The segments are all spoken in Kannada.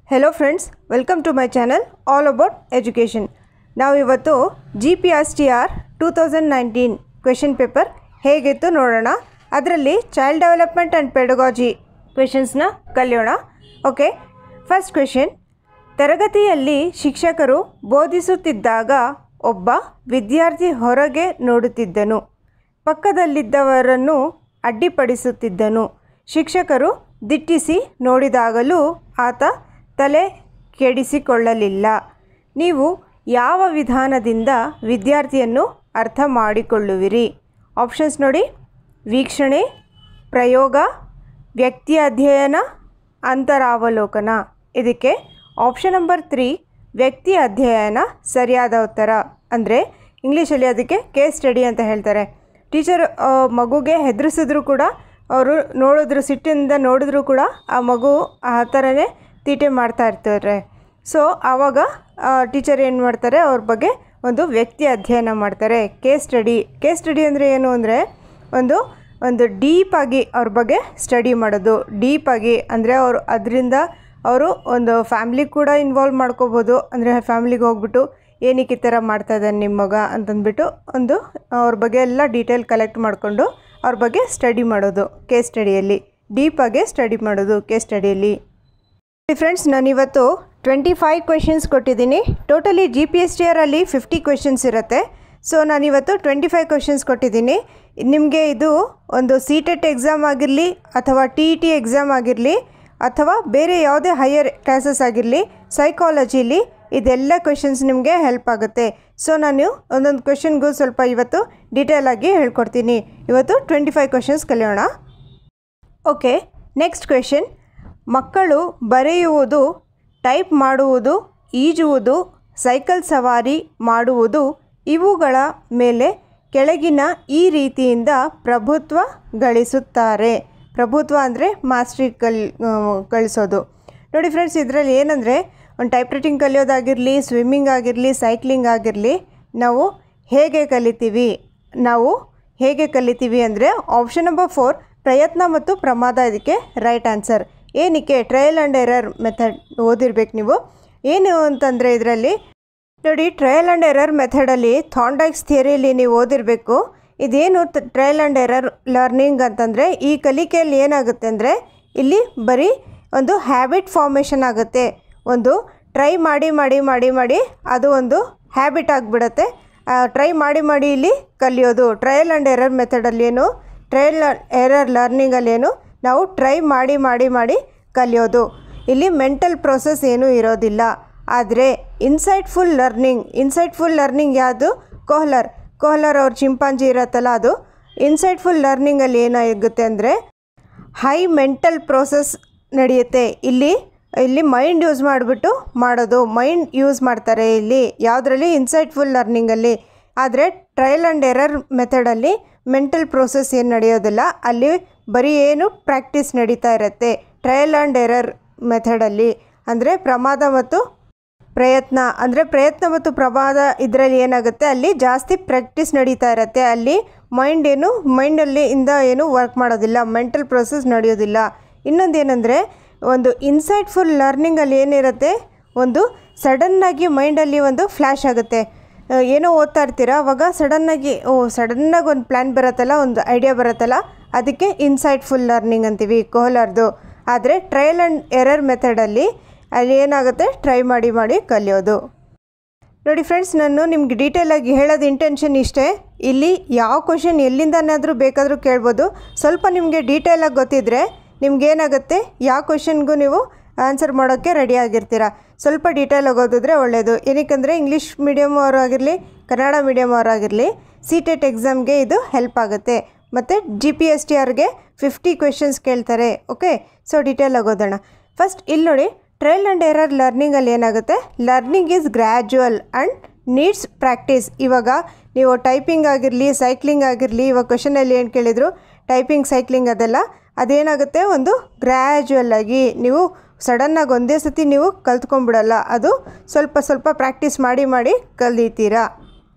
Hello friends welcome to my channel all about education ನಾವು ಇವತ್ತು G P S T R two thousand nineteen question paper ಹೇಗಿತ್ತು ನೋಡೋಣ ಅದರಲ್ಲಿ ಚೈಲ್ಡ್ ಡೆವಲಪ್ಮೆಂಟ್ ಆ್ಯಂಡ್ ಪೆಡಗಾಜಿ ಕ್ವೆಶನ್ಸ್ನ ಕಲಿಯೋಣ ಓಕೆ ಫಸ್ಟ್ ಕ್ವೆಶನ್ ತರಗತಿಯಲ್ಲಿ ಶಿಕ್ಷಕರು ಬೋಧಿಸುತ್ತಿದ್ದಾಗ ಒಬ್ಬ ವಿದ್ಯಾರ್ಥಿ ಹೊರಗೆ ನೋಡುತ್ತಿದ್ದನು ಪಕ್ಕದಲ್ಲಿದ್ದವರನ್ನು ಅಡ್ಡಿಪಡಿಸುತ್ತಿದ್ದನು ಶಿಕ್ಷಕರು ದಿಟ್ಟಿಸಿ ನೋಡಿದಾಗಲೂ ಆತ ತಲೆ ಕೆಡಿಸಿಕೊಳ್ಳಲಿಲ್ಲ ನೀವು ಯಾವ ವಿಧಾನದಿಂದ ವಿದ್ಯಾರ್ಥಿಯನ್ನು ಅರ್ಥ ಮಾಡಿಕೊಳ್ಳುವಿರಿ ಆಪ್ಷನ್ಸ್ ನೋಡಿ ವೀಕ್ಷಣೆ ಪ್ರಯೋಗ ವ್ಯಕ್ತಿ ಅಧ್ಯಯನ ಅಂತರಾವಲೋಕನ ಇದಕ್ಕೆ ಆಪ್ಷನ್ ನಂಬರ್ ತ್ರೀ ವ್ಯಕ್ತಿ ಅಧ್ಯಯನ ಸರಿಯಾದ ಉತ್ತರ ಅಂದರೆ ಇಂಗ್ಲೀಷಲ್ಲಿ ಅದಕ್ಕೆ ಕೇಸ್ ಸ್ಟಡಿ ಅಂತ ಹೇಳ್ತಾರೆ ಟೀಚರ್ ಮಗುಗೆ ಹೆದರಿಸಿದ್ರು ಕೂಡ ಅವರು ನೋಡಿದ್ರು ಸಿಟ್ಟಿಂದ ನೋಡಿದ್ರು ಕೂಡ ಆ ಮಗು ಆ ಥರನೇ ತೀಟೆ ಮಾಡ್ತಾ ಇರ್ತಾರೆ ಸೊ ಆವಾಗ ಟೀಚರ್ ಏನು ಮಾಡ್ತಾರೆ ಅವ್ರ ಬಗ್ಗೆ ಒಂದು ವ್ಯಕ್ತಿ ಅಧ್ಯಯನ ಮಾಡ್ತಾರೆ ಕೇಸ್ ಸ್ಟಡಿ ಕೇಸ್ ಸ್ಟಡಿ ಅಂದರೆ ಏನು ಅಂದರೆ ಒಂದು ಒಂದು ಡೀಪಾಗಿ ಅವ್ರ ಬಗ್ಗೆ ಸ್ಟಡಿ ಮಾಡೋದು ಡೀಪಾಗಿ ಅಂದರೆ ಅವರು ಅದರಿಂದ ಅವರು ಒಂದು ಫ್ಯಾಮ್ಲಿ ಕೂಡ ಇನ್ವಾಲ್ವ್ ಮಾಡ್ಕೋಬೋದು ಅಂದರೆ ಫ್ಯಾಮ್ಲಿಗೆ ಹೋಗ್ಬಿಟ್ಟು ಏನಕ್ಕೆ ಈ ಥರ ಮಾಡ್ತಾ ಇದ್ದಾನೆ ನಿಮ್ಮ ಮಗ ಅಂತಂದ್ಬಿಟ್ಟು ಒಂದು ಅವ್ರ ಬಗ್ಗೆ ಎಲ್ಲ ಡೀಟೇಲ್ ಕಲೆಕ್ಟ್ ಮಾಡಿಕೊಂಡು ಅವ್ರ ಬಗ್ಗೆ ಸ್ಟಡಿ ಮಾಡೋದು ಕೇಸ್ ಸ್ಟಡಿಯಲ್ಲಿ ಡೀಪಾಗೆ ಸ್ಟಡಿ ಮಾಡೋದು ಕೇಸ್ ಸ್ಟಡಿಯಲ್ಲಿ ಫ್ರೆಂಡ್ಸ್ ನಾನಿವತ್ತು ಟ್ವೆಂಟಿ ಫೈವ್ ಕ್ವೆಶನ್ಸ್ ಕೊಟ್ಟಿದ್ದೀನಿ totally G P S T ಆರಲ್ಲಿ ಫಿಫ್ಟಿ ಕ್ವೆಶನ್ಸ್ ಇರುತ್ತೆ ಸೊ ನಾನಿವತ್ತು ಟ್ವೆಂಟಿ ಫೈವ್ ಕ್ವೆಶನ್ಸ್ ಕೊಟ್ಟಿದ್ದೀನಿ ನಿಮಗೆ ಇದು ಒಂದು ಸಿ ಟೆಟ್ ಎಕ್ಸಾಮ್ ಆಗಿರಲಿ ಅಥವಾ ಟಿ ಇ ಟಿ ಎಕ್ಸಾಮ್ ಆಗಿರಲಿ ಅಥವಾ ಬೇರೆ ಯಾವುದೇ ಹೈಯರ್ ಕ್ಲಾಸಸ್ ಆಗಿರಲಿ ಸೈಕಾಲಜಿಲಿ ಇದೆಲ್ಲ ಕ್ವೆಶನ್ಸ್ ನಿಮಗೆ ಹೆಲ್ಪ್ ಆಗುತ್ತೆ ಸೊ ನಾನು ಒಂದೊಂದು ಕ್ವೆಶನ್ಗೂ ಸ್ವಲ್ಪ ಇವತ್ತು ಡೀಟೇಲ್ ಆಗಿ ಹೇಳ್ಕೊಡ್ತೀನಿ ಇವತ್ತು ಟ್ವೆಂಟಿ ಫೈವ್ ಕ್ವೆಶನ್ಸ್ ಕಲಿಯೋಣ ಓಕೆ ನೆಕ್ಸ್ಟ್ ಕ್ವೆಶನ್ ಮಕ್ಕಳು ಬರೆಯುವುದು ಟೈಪ್ ಮಾಡುವುದು ಈಜುವುದು ಸೈಕಲ್ ಸವಾರಿ ಮಾಡುವುದು ಇವುಗಳ ಮೇಲೆ ಕೆಳಗಿನ ಈ ರೀತಿಯಿಂದ ಪ್ರಭುತ್ವ ಗಳಿಸುತ್ತಾರೆ ಪ್ರಭುತ್ವ ಅಂದರೆ ಮಾಸ್ಟ್ರಿ ಕಲ್ ಗಳಿಸೋದು ನೋಡಿ ಫ್ರೆಂಡ್ಸ್ ಇದರಲ್ಲಿ ಏನಂದರೆ ಒಂದು ಟೈಪ್ ರೈಟಿಂಗ್ ಕಲಿಯೋದಾಗಿರಲಿ ಸ್ವಿಮ್ಮಿಂಗ್ ಆಗಿರಲಿ ಸೈಕ್ಲಿಂಗ್ ಆಗಿರಲಿ ನಾವು ಹೇಗೆ ಕಲಿತೀವಿ ನಾವು ಹೇಗೆ ಕಲಿತೀವಿ ಅಂದರೆ ಆಪ್ಷನ್ ನಂಬರ್ ಫೋರ್ ಪ್ರಯತ್ನ ಮತ್ತು ಪ್ರಮಾದ ಇದಕ್ಕೆ ರೈಟ್ ಆನ್ಸರ್ ಏನಕ್ಕೆ ಟ್ರಯಲ್ ಆ್ಯಂಡ್ ಎರರ್ ಮೆಥಡ್ ಓದಿರ್ಬೇಕು ನೀವು ಏನು ಅಂತಂದರೆ ಇದರಲ್ಲಿ ನೋಡಿ ಟ್ರಯಲ್ ಆ್ಯಂಡ್ ಎರರ್ ಮೆಥಡಲ್ಲಿ ಥಾಂಡೈಕ್ಸ್ ಥಿಯರಿಯಲ್ಲಿ ನೀವು ಓದಿರಬೇಕು ಇದೇನು ಟ್ರಯಲ್ ಆ್ಯಂಡ್ ಎರರ್ ಲರ್ನಿಂಗ್ ಅಂತಂದರೆ ಈ ಕಲಿಕೆಯಲ್ಲಿ ಏನಾಗುತ್ತೆ ಅಂದರೆ ಇಲ್ಲಿ ಬರೀ ಒಂದು ಹ್ಯಾಬಿಟ್ ಫಾರ್ಮೇಷನ್ ಆಗುತ್ತೆ ಒಂದು ಟ್ರೈ ಮಾಡಿ ಮಾಡಿ ಮಾಡಿ ಮಾಡಿ ಅದು ಒಂದು ಹ್ಯಾಬಿಟ್ ಆಗಿಬಿಡುತ್ತೆ ಟ್ರೈ ಮಾಡಿ ಮಾಡಿ ಇಲ್ಲಿ ಕಲಿಯೋದು ಟ್ರಯಲ್ ಆ್ಯಂಡ್ ಎರರ್ ಮೆಥಡಲ್ಲಿ ಏನು ಟ್ರಯಲ್ ಎರರ್ ಲರ್ನಿಂಗಲ್ಲಿ ಏನು ನಾವು ಟ್ರೈ ಮಾಡಿ ಮಾಡಿ ಮಾಡಿ ಕಲಿಯೋದು ಇಲ್ಲಿ ಮೆಂಟಲ್ ಪ್ರೊಸೆಸ್ ಏನೂ ಇರೋದಿಲ್ಲ ಆದರೆ ಇನ್ಸೈಟ್ಫುಲ್ ಲರ್ನಿಂಗ್ ಇನ್ಸೈಟ್ಫುಲ್ ಲರ್ನಿಂಗ್ ಯಾವುದು ಕೋಹ್ಲರ್ ಕೋಹ್ಲರ್ ಅವ್ರ ಚಿಂಪಾಂಜಿ ಇರತ್ತಲ್ಲ ಅದು ಇನ್ಸೈಟ್ಫುಲ್ ಲರ್ನಿಂಗಲ್ಲಿ ಏನಾಗುತ್ತೆ ಅಂದರೆ ಹೈ ಮೆಂಟಲ್ ಪ್ರೋಸೆಸ್ ನಡೆಯುತ್ತೆ ಇಲ್ಲಿ ಇಲ್ಲಿ ಮೈಂಡ್ ಯೂಸ್ ಮಾಡಿಬಿಟ್ಟು ಮಾಡೋದು ಮೈಂಡ್ ಯೂಸ್ ಮಾಡ್ತಾರೆ ಇಲ್ಲಿ ಯಾವುದರಲ್ಲಿ ಇನ್ಸೈಟ್ಫುಲ್ ಲರ್ನಿಂಗಲ್ಲಿ ಆದರೆ ಟ್ರಯಲ್ ಆ್ಯಂಡ್ ಎರರ್ ಮೆಥಡಲ್ಲಿ ಮೆಂಟಲ್ ಪ್ರೋಸೆಸ್ ಏನು ನಡೆಯೋದಿಲ್ಲ ಅಲ್ಲಿ ಬರೀ ಏನು ಪ್ರಾಕ್ಟೀಸ್ ನಡೀತಾ ಇರುತ್ತೆ ಟ್ರಯಲ್ ಆ್ಯಂಡ್ ಎರರ್ ಮೆಥಡಲ್ಲಿ ಅಂದರೆ ಪ್ರಮಾದ ಮತ್ತು ಪ್ರಯತ್ನ ಅಂದರೆ ಪ್ರಯತ್ನ ಮತ್ತು ಪ್ರಮಾದ ಇದರಲ್ಲಿ ಏನಾಗುತ್ತೆ ಅಲ್ಲಿ ಜಾಸ್ತಿ ಪ್ರಾಕ್ಟೀಸ್ ನಡೀತಾ ಇರುತ್ತೆ ಅಲ್ಲಿ ಮೈಂಡ್ ಏನು ಮೈಂಡಲ್ಲಿ ಇಂದ ಏನು ವರ್ಕ್ ಮಾಡೋದಿಲ್ಲ ಮೆಂಟಲ್ ಪ್ರೊಸೆಸ್ ನಡೆಯೋದಿಲ್ಲ ಇನ್ನೊಂದು ಏನಂದರೆ ಒಂದು ಇನ್ಸೈಟ್ಫುಲ್ ಲರ್ನಿಂಗಲ್ಲಿ ಏನಿರುತ್ತೆ ಒಂದು ಸಡನ್ನಾಗಿ ಮೈಂಡಲ್ಲಿ ಒಂದು ಫ್ಲ್ಯಾಶ್ ಆಗುತ್ತೆ ಏನೋ ಓದ್ತಾ ಇರ್ತೀರ ಅವಾಗ ಸಡನ್ನಾಗಿ ಓ ಸಡನ್ನಾಗಿ ಒಂದು ಪ್ಲ್ಯಾನ್ ಬರುತ್ತಲ್ಲ ಒಂದು ಐಡಿಯಾ ಬರುತ್ತಲ್ಲ ಅದಕ್ಕೆ ಇನ್ಸೈಟ್ಫುಲ್ ಲರ್ನಿಂಗ್ ಅಂತೀವಿ ಕೋಹ್ಲರ್ದು ಆದರೆ ಟ್ರಯಲ್ ಆ್ಯಂಡ್ ಎರರ್ ಮೆಥಡಲ್ಲಿ ಅಲ್ಲಿ ಏನಾಗುತ್ತೆ ಟ್ರೈ ಮಾಡಿ ಮಾಡಿ ಕಲಿಯೋದು ನೋಡಿ ಫ್ರೆಂಡ್ಸ್ ನಾನು ನಿಮ್ಗೆ ಡೀಟೇಲಾಗಿ ಹೇಳೋದು ಇಂಟೆನ್ಷನ್ ಇಷ್ಟೇ ಇಲ್ಲಿ ಯಾವ ಕ್ವಶನ್ ಎಲ್ಲಿಂದನಾದರೂ ಬೇಕಾದರೂ ಕೇಳ್ಬೋದು ಸ್ವಲ್ಪ ನಿಮಗೆ ಡೀಟೇಲಾಗಿ ಗೊತ್ತಿದ್ದರೆ ನಿಮ್ಗೇನಾಗುತ್ತೆ ಯಾವ ಕ್ವಶನ್ಗೂ ನೀವು ಆನ್ಸರ್ ಮಾಡೋಕ್ಕೆ ರೆಡಿ ಆಗಿರ್ತೀರ ಸ್ವಲ್ಪ ಡೀಟೇಲಾಗಿ ಓದಿದ್ರೆ ಒಳ್ಳೆಯದು ಏನಕ್ಕೆಂದರೆ ಇಂಗ್ಲೀಷ್ ಮೀಡಿಯಮ್ ಅವರಾಗಿರಲಿ ಕನ್ನಡ ಮೀಡಿಯಮ್ ಅವರಾಗಿರಲಿ ಸಿ ಟೆಟ್ ಎಕ್ಸಾಮ್ಗೆ ಇದು ಹೆಲ್ಪ್ ಆಗುತ್ತೆ ಮತ್ತು ಜಿ ಪಿ ಎಸ್ ಟಿ ಆರ್ಗೆ ಫಿಫ್ಟಿ ಕ್ವೆಶನ್ಸ್ ಕೇಳ್ತಾರೆ ಓಕೆ ಸೊ ಡೀಟೇಲಾಗಿ ಓದೋಣ ಫಸ್ಟ್ ಇಲ್ಲಿ ನೋಡಿ ಟ್ರಯಲ್ ಆ್ಯಂಡ್ ಎರರ್ ಲರ್ನಿಂಗಲ್ಲಿ ಏನಾಗುತ್ತೆ learning is gradual and needs practice ಇವಾಗ ನೀವು ಟೈಪಿಂಗ್ ಆಗಿರಲಿ ಸೈಕ್ಲಿಂಗ್ ಆಗಿರಲಿ ಇವಾಗ ಕ್ವಶನಲ್ಲಿ ಏನು ಕೇಳಿದರು ಟೈಪಿಂಗ್ ಸೈಕ್ಲಿಂಗ್ ಅದೆಲ್ಲ ಅದೇನಾಗುತ್ತೆ ಒಂದು ಗ್ರ್ಯಾಜುವಲ್ ಆಗಿ ನೀವು ಸಡನ್ನಾಗಿ ಒಂದೇ ಸತಿ ನೀವು ಕಲ್ತ್ಕೊಂಡ್ಬಿಡಲ್ಲ ಅದು ಸ್ವಲ್ಪ ಸ್ವಲ್ಪ ಪ್ರಾಕ್ಟೀಸ್ ಮಾಡಿ ಮಾಡಿ ಕಲಿತೀರಾ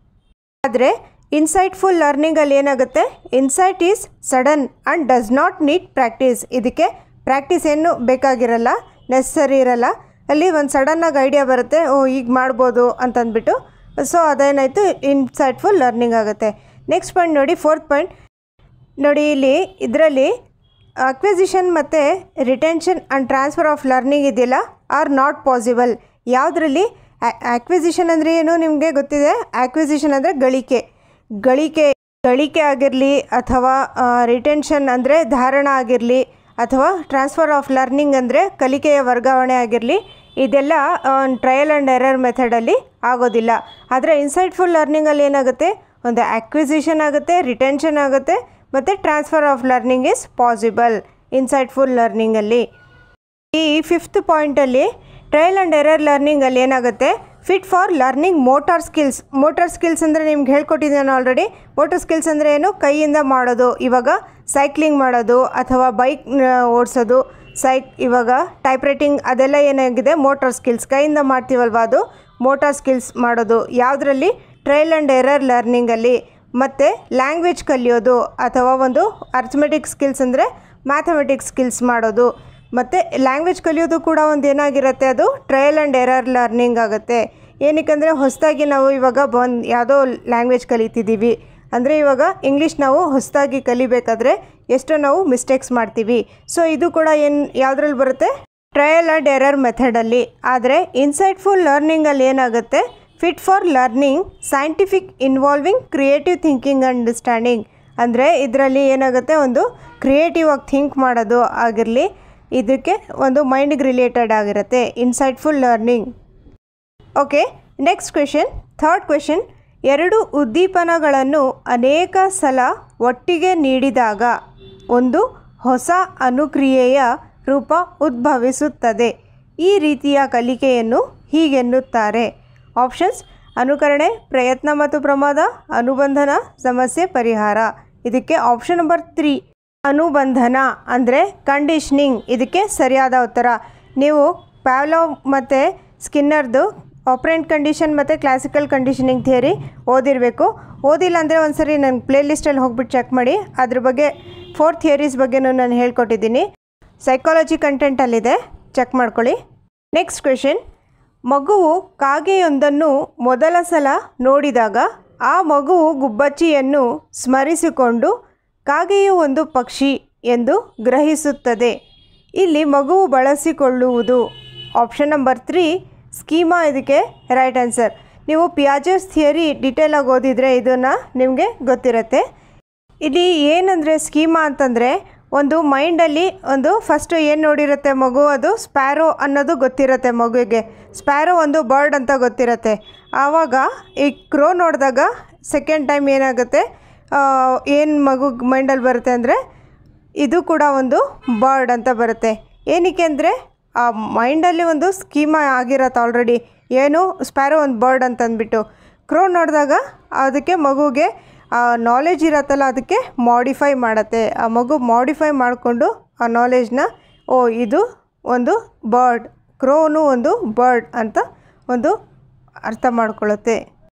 ಆದರೆ ಇನ್ಸೈಟ್ಫುಲ್ ಲರ್ನಿಂಗಲ್ಲಿ ಏನಾಗುತ್ತೆ insight is sudden and does not need practice ಇದಕ್ಕೆ ಪ್ರಾಕ್ಟೀಸ್ ಏನು ಬೇಕಾಗಿರಲ್ಲ ನೆಸಸರಿ ಇರಲ್ಲ ಅಲ್ಲಿ ಒಂದು ಸಡನ್ನಾಗಿ ಐಡಿಯಾ ಬರುತ್ತೆ ಓ ಈಗ ಮಾಡ್ಬೋದು ಅಂತಂದ್ಬಿಟ್ಟು ಸೊ ಅದೇನಾಯಿತು ಇನ್ಸೈಟ್ಫುಲ್ ಲರ್ನಿಂಗ್ ಆಗುತ್ತೆ ನೆಕ್ಸ್ಟ್ ಪಾಯಿಂಟ್ ನೋಡಿ ಫೋರ್ತ್ ಪಾಯಿಂಟ್ ನೋಡಿ ಇಲ್ಲಿ ಇದರಲ್ಲಿ ಅಕ್ವಿಸಿಷನ್ ಮತ್ತು retention and transfer of learning ಇದೆಯಲ್ಲ ಆರ್ ನಾಟ್ ಪಾಸಿಬಲ್ ಯಾವುದರಲ್ಲಿ ಆಕ್ವಿಸಿಷನ್ ಅಂದರೆ ಏನು ನಿಮಗೆ ಗೊತ್ತಿದೆ ಆಕ್ವಿಸಿಷನ್ ಅಂದರೆ ಗಳಿಕೆ ಗಳಿಕೆ ಗಳಿಕೆ ಆಗಿರಲಿ ಅಥವಾ ರಿಟೆನ್ಷನ್ ಅಂದರೆ ಧಾರಣ ಆಗಿರಲಿ ಅಥವಾ ಟ್ರಾನ್ಸ್ಫರ್ ಆಫ್ ಲರ್ನಿಂಗ್ ಅಂದರೆ ಕಲಿಕೆಯ ವರ್ಗಾವಣೆ ಆಗಿರಲಿ ಇದೆಲ್ಲ ಟ್ರಯಲ್ ಆ್ಯಂಡ್ ಎರರ್ ಮೆಥಡಲ್ಲಿ ಆಗೋದಿಲ್ಲ ಆದರೆ ಇನ್ಸೈಟ್ಫುಲ್ ಲರ್ನಿಂಗಲ್ಲಿ ಏನಾಗುತ್ತೆ ಒಂದು ಆಕ್ವಿಸಿಷನ್ ಆಗುತ್ತೆ ರಿಟೆನ್ಷನ್ ಆಗುತ್ತೆ ಮತ್ತು transfer of learning is possible insightful ಲರ್ನಿಂಗಲ್ಲಿ ಈ ಫಿಫ್ತ್ ಪಾಯಿಂಟಲ್ಲಿ ಟ್ರಯಲ್ ಆ್ಯಂಡ್ ಎರರ್ ಲರ್ನಿಂಗಲ್ಲಿ ಏನಾಗುತ್ತೆ fit for learning motor skills motor skills ಅಂದರೆ ನಿಮ್ಗೆ ಹೇಳ್ಕೊಟ್ಟಿದ್ದೇನೆ ಆಲ್ರೆಡಿ ಮೋಟಾರ್ ಸ್ಕಿಲ್ಸ್ ಅಂದರೆ ಏನು ಕೈಯಿಂದ ಮಾಡೋದು ಇವಾಗ ಸೈಕ್ಲಿಂಗ್ ಮಾಡೋದು ಅಥವಾ ಬೈಕ್ ಓಡಿಸೋದು ಸೈಕ್ ಇವಾಗ ಟೈಪ್ ರೈಟಿಂಗ್ ಅದೆಲ್ಲ ಏನಾಗಿದೆ ಮೋಟಾರ್ ಸ್ಕಿಲ್ಸ್ ಕೈಯಿಂದ ಮಾಡ್ತೀವಲ್ವ ಅದು ಮೋಟಾರ್ ಸ್ಕಿಲ್ಸ್ ಮಾಡೋದು ಯಾವುದರಲ್ಲಿ ಟ್ರಯಲ್ ಆ್ಯಂಡ್ ಎರರ್ ಲರ್ನಿಂಗಲ್ಲಿ ಮತ್ತು ಲ್ಯಾಂಗ್ವೇಜ್ ಕಲಿಯೋದು ಅಥವಾ ಒಂದು ಅರ್ಥಮೆಟಿಕ್ ಸ್ಕಿಲ್ಸ್ ಅಂದರೆ ಮ್ಯಾಥಮೆಟಿಕ್ಸ್ ಸ್ಕಿಲ್ಸ್ ಮಾಡೋದು ಮತ್ತು ಲ್ಯಾಂಗ್ವೇಜ್ ಕಲಿಯೋದು ಕೂಡ ಒಂದು ಏನಾಗಿರುತ್ತೆ ಅದು ಟ್ರಯಲ್ ಆ್ಯಂಡ್ ಎರರ್ ಲರ್ನಿಂಗ್ ಆಗುತ್ತೆ ಏನಕ್ಕಂದರೆ ಹೊಸದಾಗಿ ನಾವು ಇವಾಗ ಬಂದು ಯಾವುದೋ ಲ್ಯಾಂಗ್ವೇಜ್ ಕಲಿತಿದ್ದೀವಿ ಅಂದರೆ ಇವಾಗ ಇಂಗ್ಲೀಷ್ ನಾವು ಹೊಸದಾಗಿ ಕಲಿಬೇಕಾದ್ರೆ ಎಷ್ಟೋ ನಾವು ಮಿಸ್ಟೇಕ್ಸ್ ಮಾಡ್ತೀವಿ ಸೊ ಇದು ಕೂಡ ಏನು ಯಾವುದ್ರಲ್ಲಿ ಬರುತ್ತೆ ಟ್ರಯಲ್ ಆ್ಯಂಡ್ ಎರರ್ ಮೆಥಡಲ್ಲಿ ಆದರೆ ಇನ್ಸೈಟ್ಫುಲ್ ಲರ್ನಿಂಗಲ್ಲಿ ಏನಾಗುತ್ತೆ fit for learning scientific involving creative thinking understanding ಅಂದರೆ ಇದರಲ್ಲಿ ಏನಾಗುತ್ತೆ ಒಂದು ಕ್ರಿಯೇಟಿವ್ ಆಗಿ ಥಿಂಕ್ ಮಾಡೋದು ಆಗಿರಲಿ ಇದಕ್ಕೆ ಒಂದು ಮೈಂಡ್ಗೆ ರಿಲೇಟೆಡ್ ಆಗಿರುತ್ತೆ insightful learning okay next question third question ಎರಡು ಉದ್ದೀಪನಗಳನ್ನು ಅನೇಕ ಸಲ ಒಟ್ಟಿಗೆ ನೀಡಿದಾಗ ಒಂದು ಹೊಸ ಅನುಕ್ರಿಯೆಯ ರೂಪ ಉದ್ಭವಿಸುತ್ತದೆ ಈ ರೀತಿಯ ಕಲಿಕೆಯನ್ನು ಹೀಗೆನ್ನುತ್ತಾರೆ ಆಪ್ಷನ್ಸ್ ಅನುಕರಣೆ ಪ್ರಯತ್ನ ಮತ್ತು ಪ್ರಮಾದ ಅನುಬಂಧನ ಸಮಸ್ಯೆ ಪರಿಹಾರ ಇದಕ್ಕೆ ಆಪ್ಷನ್ ನಂಬರ್ ತ್ರೀ ಅನುಬಂಧನ ಅಂದರೆ ಕಂಡೀಷ್ನಿಂಗ್ ಇದಕ್ಕೆ ಸರಿಯಾದ ಉತ್ತರ ನೀವು ಪ್ಯಾವ್ಲವ್ ಮತ್ತು ಸ್ಕಿನ್ನರ್ದು ಆಪ್ರೆಂಟ್ ಕಂಡೀಷನ್ ಮತ್ತು ಕ್ಲಾಸಿಕಲ್ ಕಂಡೀಷನಿಂಗ್ ಥಿಯರಿ ಓದಿರಬೇಕು ಓದಿಲ್ಲ ಅಂದರೆ ಒಂದು ಸರಿ ನನ್ನ ಪ್ಲೇ ಲಿಸ್ಟಲ್ಲಿ ಹೋಗ್ಬಿಟ್ಟು ಚೆಕ್ ಮಾಡಿ ಅದ್ರ ಬಗ್ಗೆ ಫೋರ್ ಥಿಯರೀಸ್ ಬಗ್ಗೆನೂ ನಾನು ಹೇಳ್ಕೊಟ್ಟಿದ್ದೀನಿ ಸೈಕಾಲಜಿ ಕಂಟೆಂಟಲ್ಲಿದೆ ಚೆಕ್ ಮಾಡ್ಕೊಳ್ಳಿ ನೆಕ್ಸ್ಟ್ ಕ್ವೆಶನ್ ಮಗುವು ಕಾಗೆಯೊಂದನ್ನು ಮೊದಲ ಸಲ ನೋಡಿದಾಗ ಆ ಮಗುವು ಗುಬ್ಬಚ್ಚಿಯನ್ನು ಸ್ಮರಿಸಿಕೊಂಡು ಕಾಗೆಯು ಒಂದು ಪಕ್ಷಿ ಎಂದು ಗ್ರಹಿಸುತ್ತದೆ ಇಲ್ಲಿ ಮಗುವು ಬಳಸಿಕೊಳ್ಳುವುದು ಆಪ್ಷನ್ ನಂಬರ್ ತ್ರೀ ಸ್ಕೀಮಾ ಇದಕ್ಕೆ ರೈಟ್ ಆನ್ಸರ್ ನೀವು ಪಿಯಾಜಸ್ ಥಿಯರಿ ಡೀಟೇಲಾಗಿ ಓದಿದರೆ ಇದನ್ನು ನಿಮಗೆ ಗೊತ್ತಿರುತ್ತೆ ಇಲ್ಲಿ ಏನಂದರೆ ಸ್ಕೀಮಾ ಅಂತಂದರೆ ಒಂದು ಮೈಂಡಲ್ಲಿ ಒಂದು ಫಸ್ಟ್ ಏನು ನೋಡಿರುತ್ತೆ ಮಗು ಅದು ಸ್ಪ್ಯಾರೋ ಅನ್ನೋದು ಗೊತ್ತಿರುತ್ತೆ ಮಗುವಿಗೆ ಸ್ಪ್ಯಾರೋ ಒಂದು ಬರ್ಡ್ ಅಂತ ಗೊತ್ತಿರುತ್ತೆ ಆವಾಗ ಈ ಕ್ರೋ ನೋಡಿದಾಗ ಸೆಕೆಂಡ್ ಟೈಮ್ ಏನಾಗುತ್ತೆ ಏನು ಮಗು ಮೈಂಡಲ್ಲಿ ಬರುತ್ತೆ ಅಂದರೆ ಇದು ಕೂಡ ಒಂದು ಬರ್ಡ್ ಅಂತ ಬರುತ್ತೆ ಏನಕ್ಕೆ ಅಂದರೆ ಆ ಮೈಂಡಲ್ಲಿ ಒಂದು ಸ್ಕೀಮಾ ಆಗಿರತ್ತೆ ಆಲ್ರೆಡಿ ಏನು ಸ್ಪ್ಯಾರೋ ಒಂದು ಬರ್ಡ್ ಅಂತ ಅಂದ್ಬಿಟ್ಟು ಕ್ರೋ ನೋಡಿದಾಗ ಅದಕ್ಕೆ ಮಗುಗೆ ಆ ನಾಲೆಜ್ ಇರತ್ತಲ್ಲ ಅದಕ್ಕೆ ಮಾಡಿಫೈ ಮಾಡತ್ತೆ ಆ ಮಗು ಮಾಡಿಫೈ ಮಾಡಿಕೊಂಡು ಆ ನಾಲೆಜ್ನ ಓ ಇದು ಒಂದು ಬರ್ಡ್ ಕ್ರೋನು ಒಂದು ಬರ್ಡ್ ಅಂತ ಒಂದು ಅರ್ಥ ಮಾಡ್ಕೊಳ್ಳುತ್ತೆ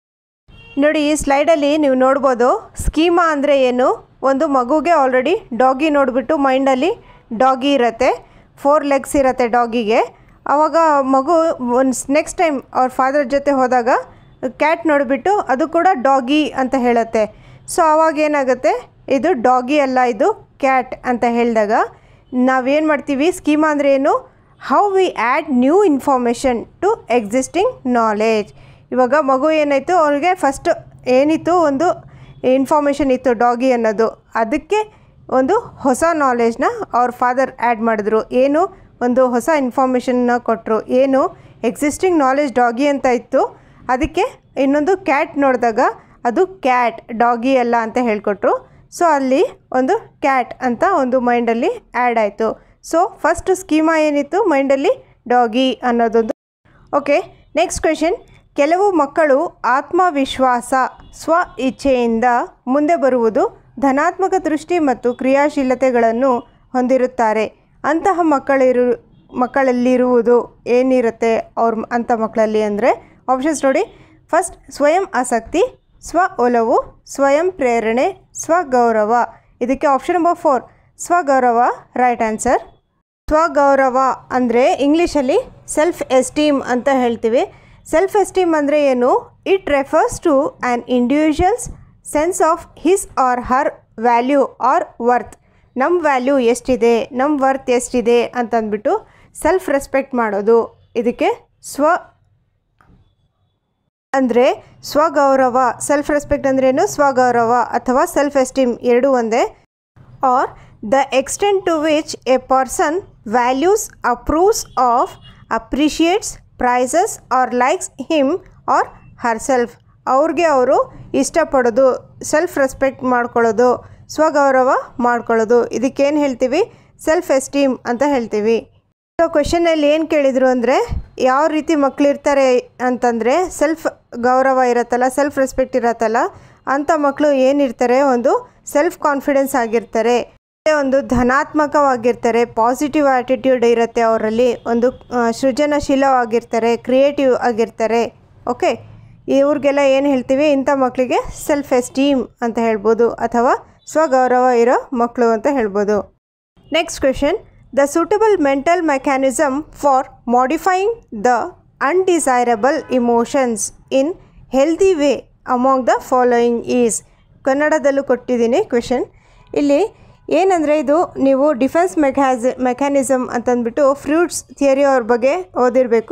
ನೋಡಿ ಈ ಸ್ಲೈಡಲ್ಲಿ ನೀವು ನೋಡ್ಬೋದು ಸ್ಕೀಮಾ ಅಂದರೆ ಏನು ಒಂದು ಮಗುಗೆ ಆಲ್ರೆಡಿ ಡಾಗಿ ನೋಡಿಬಿಟ್ಟು ಮೈಂಡಲ್ಲಿ ಡಾಗಿ ಇರುತ್ತೆ ಫೋರ್ ಲೆಗ್ಸ್ ಇರುತ್ತೆ ಡಾಗಿಗೆ ಆವಾಗ ಮಗು ಒಂದು ನೆಕ್ಸ್ಟ್ ಟೈಮ್ ಅವ್ರ ಫಾದರ್ ಜೊತೆ ಹೋದಾಗ ಕ್ಯಾಟ್ ನೋಡಿಬಿಟ್ಟು ಅದು ಕೂಡ ಡಾಗಿ ಅಂತ ಹೇಳುತ್ತೆ ಸೊ ಆವಾಗ ಏನಾಗುತ್ತೆ ಇದು ಡಾಗಿ ಅಲ್ಲ ಇದು ಕ್ಯಾಟ್ ಅಂತ ಹೇಳಿದಾಗ ನಾವೇನು ಮಾಡ್ತೀವಿ ಸ್ಕೀಮಾ ಅಂದರೆ ಏನು how we add new information to existing knowledge ಇವಾಗ ಮಗು ಏನಾಯಿತು ಅವ್ರಿಗೆ ಫಸ್ಟ್ ಏನಿತ್ತು ಒಂದು ಇನ್ಫಾರ್ಮೇಷನ್ ಇತ್ತು ಡಾಗಿ ಅನ್ನೋದು ಅದಕ್ಕೆ ಒಂದು ಹೊಸ ನಾಲೆಜ್ನ ಅವ್ರ ಫಾದರ್ ಆ್ಯಡ್ ಮಾಡಿದ್ರು ಏನು ಒಂದು ಹೊಸ ಇನ್ಫಾರ್ಮೇಷನ್ನ ಕೊಟ್ಟರು ಏನು ಎಕ್ಸಿಸ್ಟಿಂಗ್ ನಾಲೆಜ್ ಡಾಗಿ ಅಂತ ಇತ್ತು ಅದಕ್ಕೆ ಇನ್ನೊಂದು ಕ್ಯಾಟ್ ನೋಡಿದಾಗ ಅದು ಕ್ಯಾಟ್ ಡಾಗಿ ಅಲ್ಲ ಅಂತ ಹೇಳಿಕೊಟ್ರು ಸೊ ಅಲ್ಲಿ ಒಂದು ಕ್ಯಾಟ್ ಅಂತ ಒಂದು ಮೈಂಡಲ್ಲಿ ಆ್ಯಡ್ ಆಯಿತು ಸೊ ಫಸ್ಟ್ ಸ್ಕೀಮಾ ಏನಿತ್ತು ಮೈಂಡಲ್ಲಿ ಡಾಗಿ ಅನ್ನೋದೊಂದು ಓಕೆ ನೆಕ್ಸ್ಟ್ ಕ್ವೆಶನ್ ಕೆಲವು ಮಕ್ಕಳು ಆತ್ಮವಿಶ್ವಾಸ ಸ್ವ ಇಚ್ಛೆಯಿಂದ ಮುಂದೆ ಬರುವುದು ಧನಾತ್ಮಕ ದೃಷ್ಟಿ ಮತ್ತು ಕ್ರಿಯಾಶೀಲತೆಗಳನ್ನು ಹೊಂದಿರುತ್ತಾರೆ ಅಂತಹ ಮಕ್ಕಳಿರು ಮಕ್ಕಳಲ್ಲಿರುವುದು ಏನಿರುತ್ತೆ ಅವ್ರ ಅಂಥ ಮಕ್ಕಳಲ್ಲಿ ಅಂದರೆ ಆಪ್ಷನ್ಸ್ ನೋಡಿ ಫಸ್ಟ್ ಸ್ವಯಂ ಆಸಕ್ತಿ ಸ್ವ ಒಲವು ಸ್ವಯಂ ಪ್ರೇರಣೆ ಸ್ವಗೌರವ ಇದಕ್ಕೆ ಆಪ್ಷನ್ ನಂಬರ್ ಫೋರ್ ಸ್ವಗೌರವ ರೈಟ್ ಆನ್ಸರ್ ಸ್ವಗೌರವ ಅಂದರೆ ಇಂಗ್ಲೀಷಲ್ಲಿ ಸೆಲ್ಫ್ ಎಸ್ಟೀಮ್ ಅಂತ ಹೇಳ್ತೀವಿ ಸೆಲ್ಫ್ ಎಸ್ಟೀಮ್ ಅಂದರೆ ಏನು it refers to an individual's sense of his or her value or worth ನಮ್ಮ ವ್ಯಾಲ್ಯೂ ಎಷ್ಟಿದೆ ನಮ್ಮ ವರ್ತ್ ಎಷ್ಟಿದೆ ಅಂತಂದ್ಬಿಟ್ಟು ಸೆಲ್ಫ್ ರೆಸ್ಪೆಕ್ಟ್ ಮಾಡೋದು ಇದಕ್ಕೆ ಸ್ವ ಅಂದರೆ ಸ್ವಗೌರವ ಸೆಲ್ಫ್ ರೆಸ್ಪೆಕ್ಟ್ ಅಂದ್ರೇನು ಸ್ವಗೌರವ ಅಥವಾ ಸೆಲ್ಫ್ ಎಸ್ಟೀಮ್ ಎರಡೂ ಒಂದೇ or the extent to which a person values approves of appreciates prizes or likes him or her self ಅವ್ರಿಗೆ ಅವರು ಇಷ್ಟಪಡೋದು ಸೆಲ್ಫ್ ರೆಸ್ಪೆಕ್ಟ್ ಮಾಡ್ಕೊಳ್ಳೋದು ಸ್ವಗೌರವ ಮಾಡ್ಕೊಳ್ಳೋದು ಇದಕ್ಕೇನು ಹೇಳ್ತೀವಿ ಸೆಲ್ಫ್ ಎಸ್ಟೀಮ್ ಅಂತ ಹೇಳ್ತೀವಿ ಸೊ ಕ್ವೆಶನಲ್ಲಿ ಏನು ಕೇಳಿದರು ಅಂದರೆ ಯಾವ ರೀತಿ ಮಕ್ಕಳಿರ್ತಾರೆ ಅಂತಂದರೆ ಸೆಲ್ಫ್ ಗೌರವ ಇರತ್ತಲ್ಲ ಸೆಲ್ಫ್ ರೆಸ್ಪೆಕ್ಟ್ ಇರತ್ತಲ್ಲ ಅಂಥ ಮಕ್ಕಳು ಏನಿರ್ತಾರೆ ಒಂದು ಸೆಲ್ಫ್ ಕಾನ್ಫಿಡೆನ್ಸ್ ಆಗಿರ್ತಾರೆ ಒಂದು ಧನಾತ್ಮಕವಾಗಿರ್ತಾರೆ ಪಾಸಿಟಿವ್ ಆ್ಯಟಿಟ್ಯೂಡ್ ಇರುತ್ತೆ ಅವರಲ್ಲಿ ಒಂದು ಆ, ಸೃಜನಶೀಲವಾಗಿರ್ತಾರೆ ಕ್ರಿಯೇಟಿವ್ ಆಗಿರ್ತಾರೆ ಓಕೆ ಇವ್ರಿಗೆಲ್ಲ ಏನು ಹೇಳ್ತೀವಿ ಇಂಥ ಮಕ್ಕಳಿಗೆ ಸೆಲ್ಫ್ ಎಸ್ಟೀಮ್ ಅಂತ ಹೇಳ್ಬೋದು ಅಥವಾ ಸ್ವಗೌರವ ಇರೋ ಮಕ್ಕಳು ಅಂತ ಹೇಳ್ಬೋದು next question the suitable mental mechanism for modifying the undesirable emotions in healthy way among the following is ಕನ್ನಡದಲ್ಲೂ ಕೊಟ್ಟಿದ್ದೀನಿ ಕ್ವೆಶನ್ ಇಲ್ಲಿ ಏನಂದರೆ ಇದು ನೀವು ಡಿಫೆನ್ಸ್ ಮೆಕ್ಯಾಸ್ ಮೆಕ್ಯಾನಿಸಮ್ ಅಂತಂದ್ಬಿಟ್ಟು ಫ್ರೂಟ್ಸ್ ಥಿಯರಿ ಅವ್ರ ಬಗ್ಗೆ ಓದಿರಬೇಕು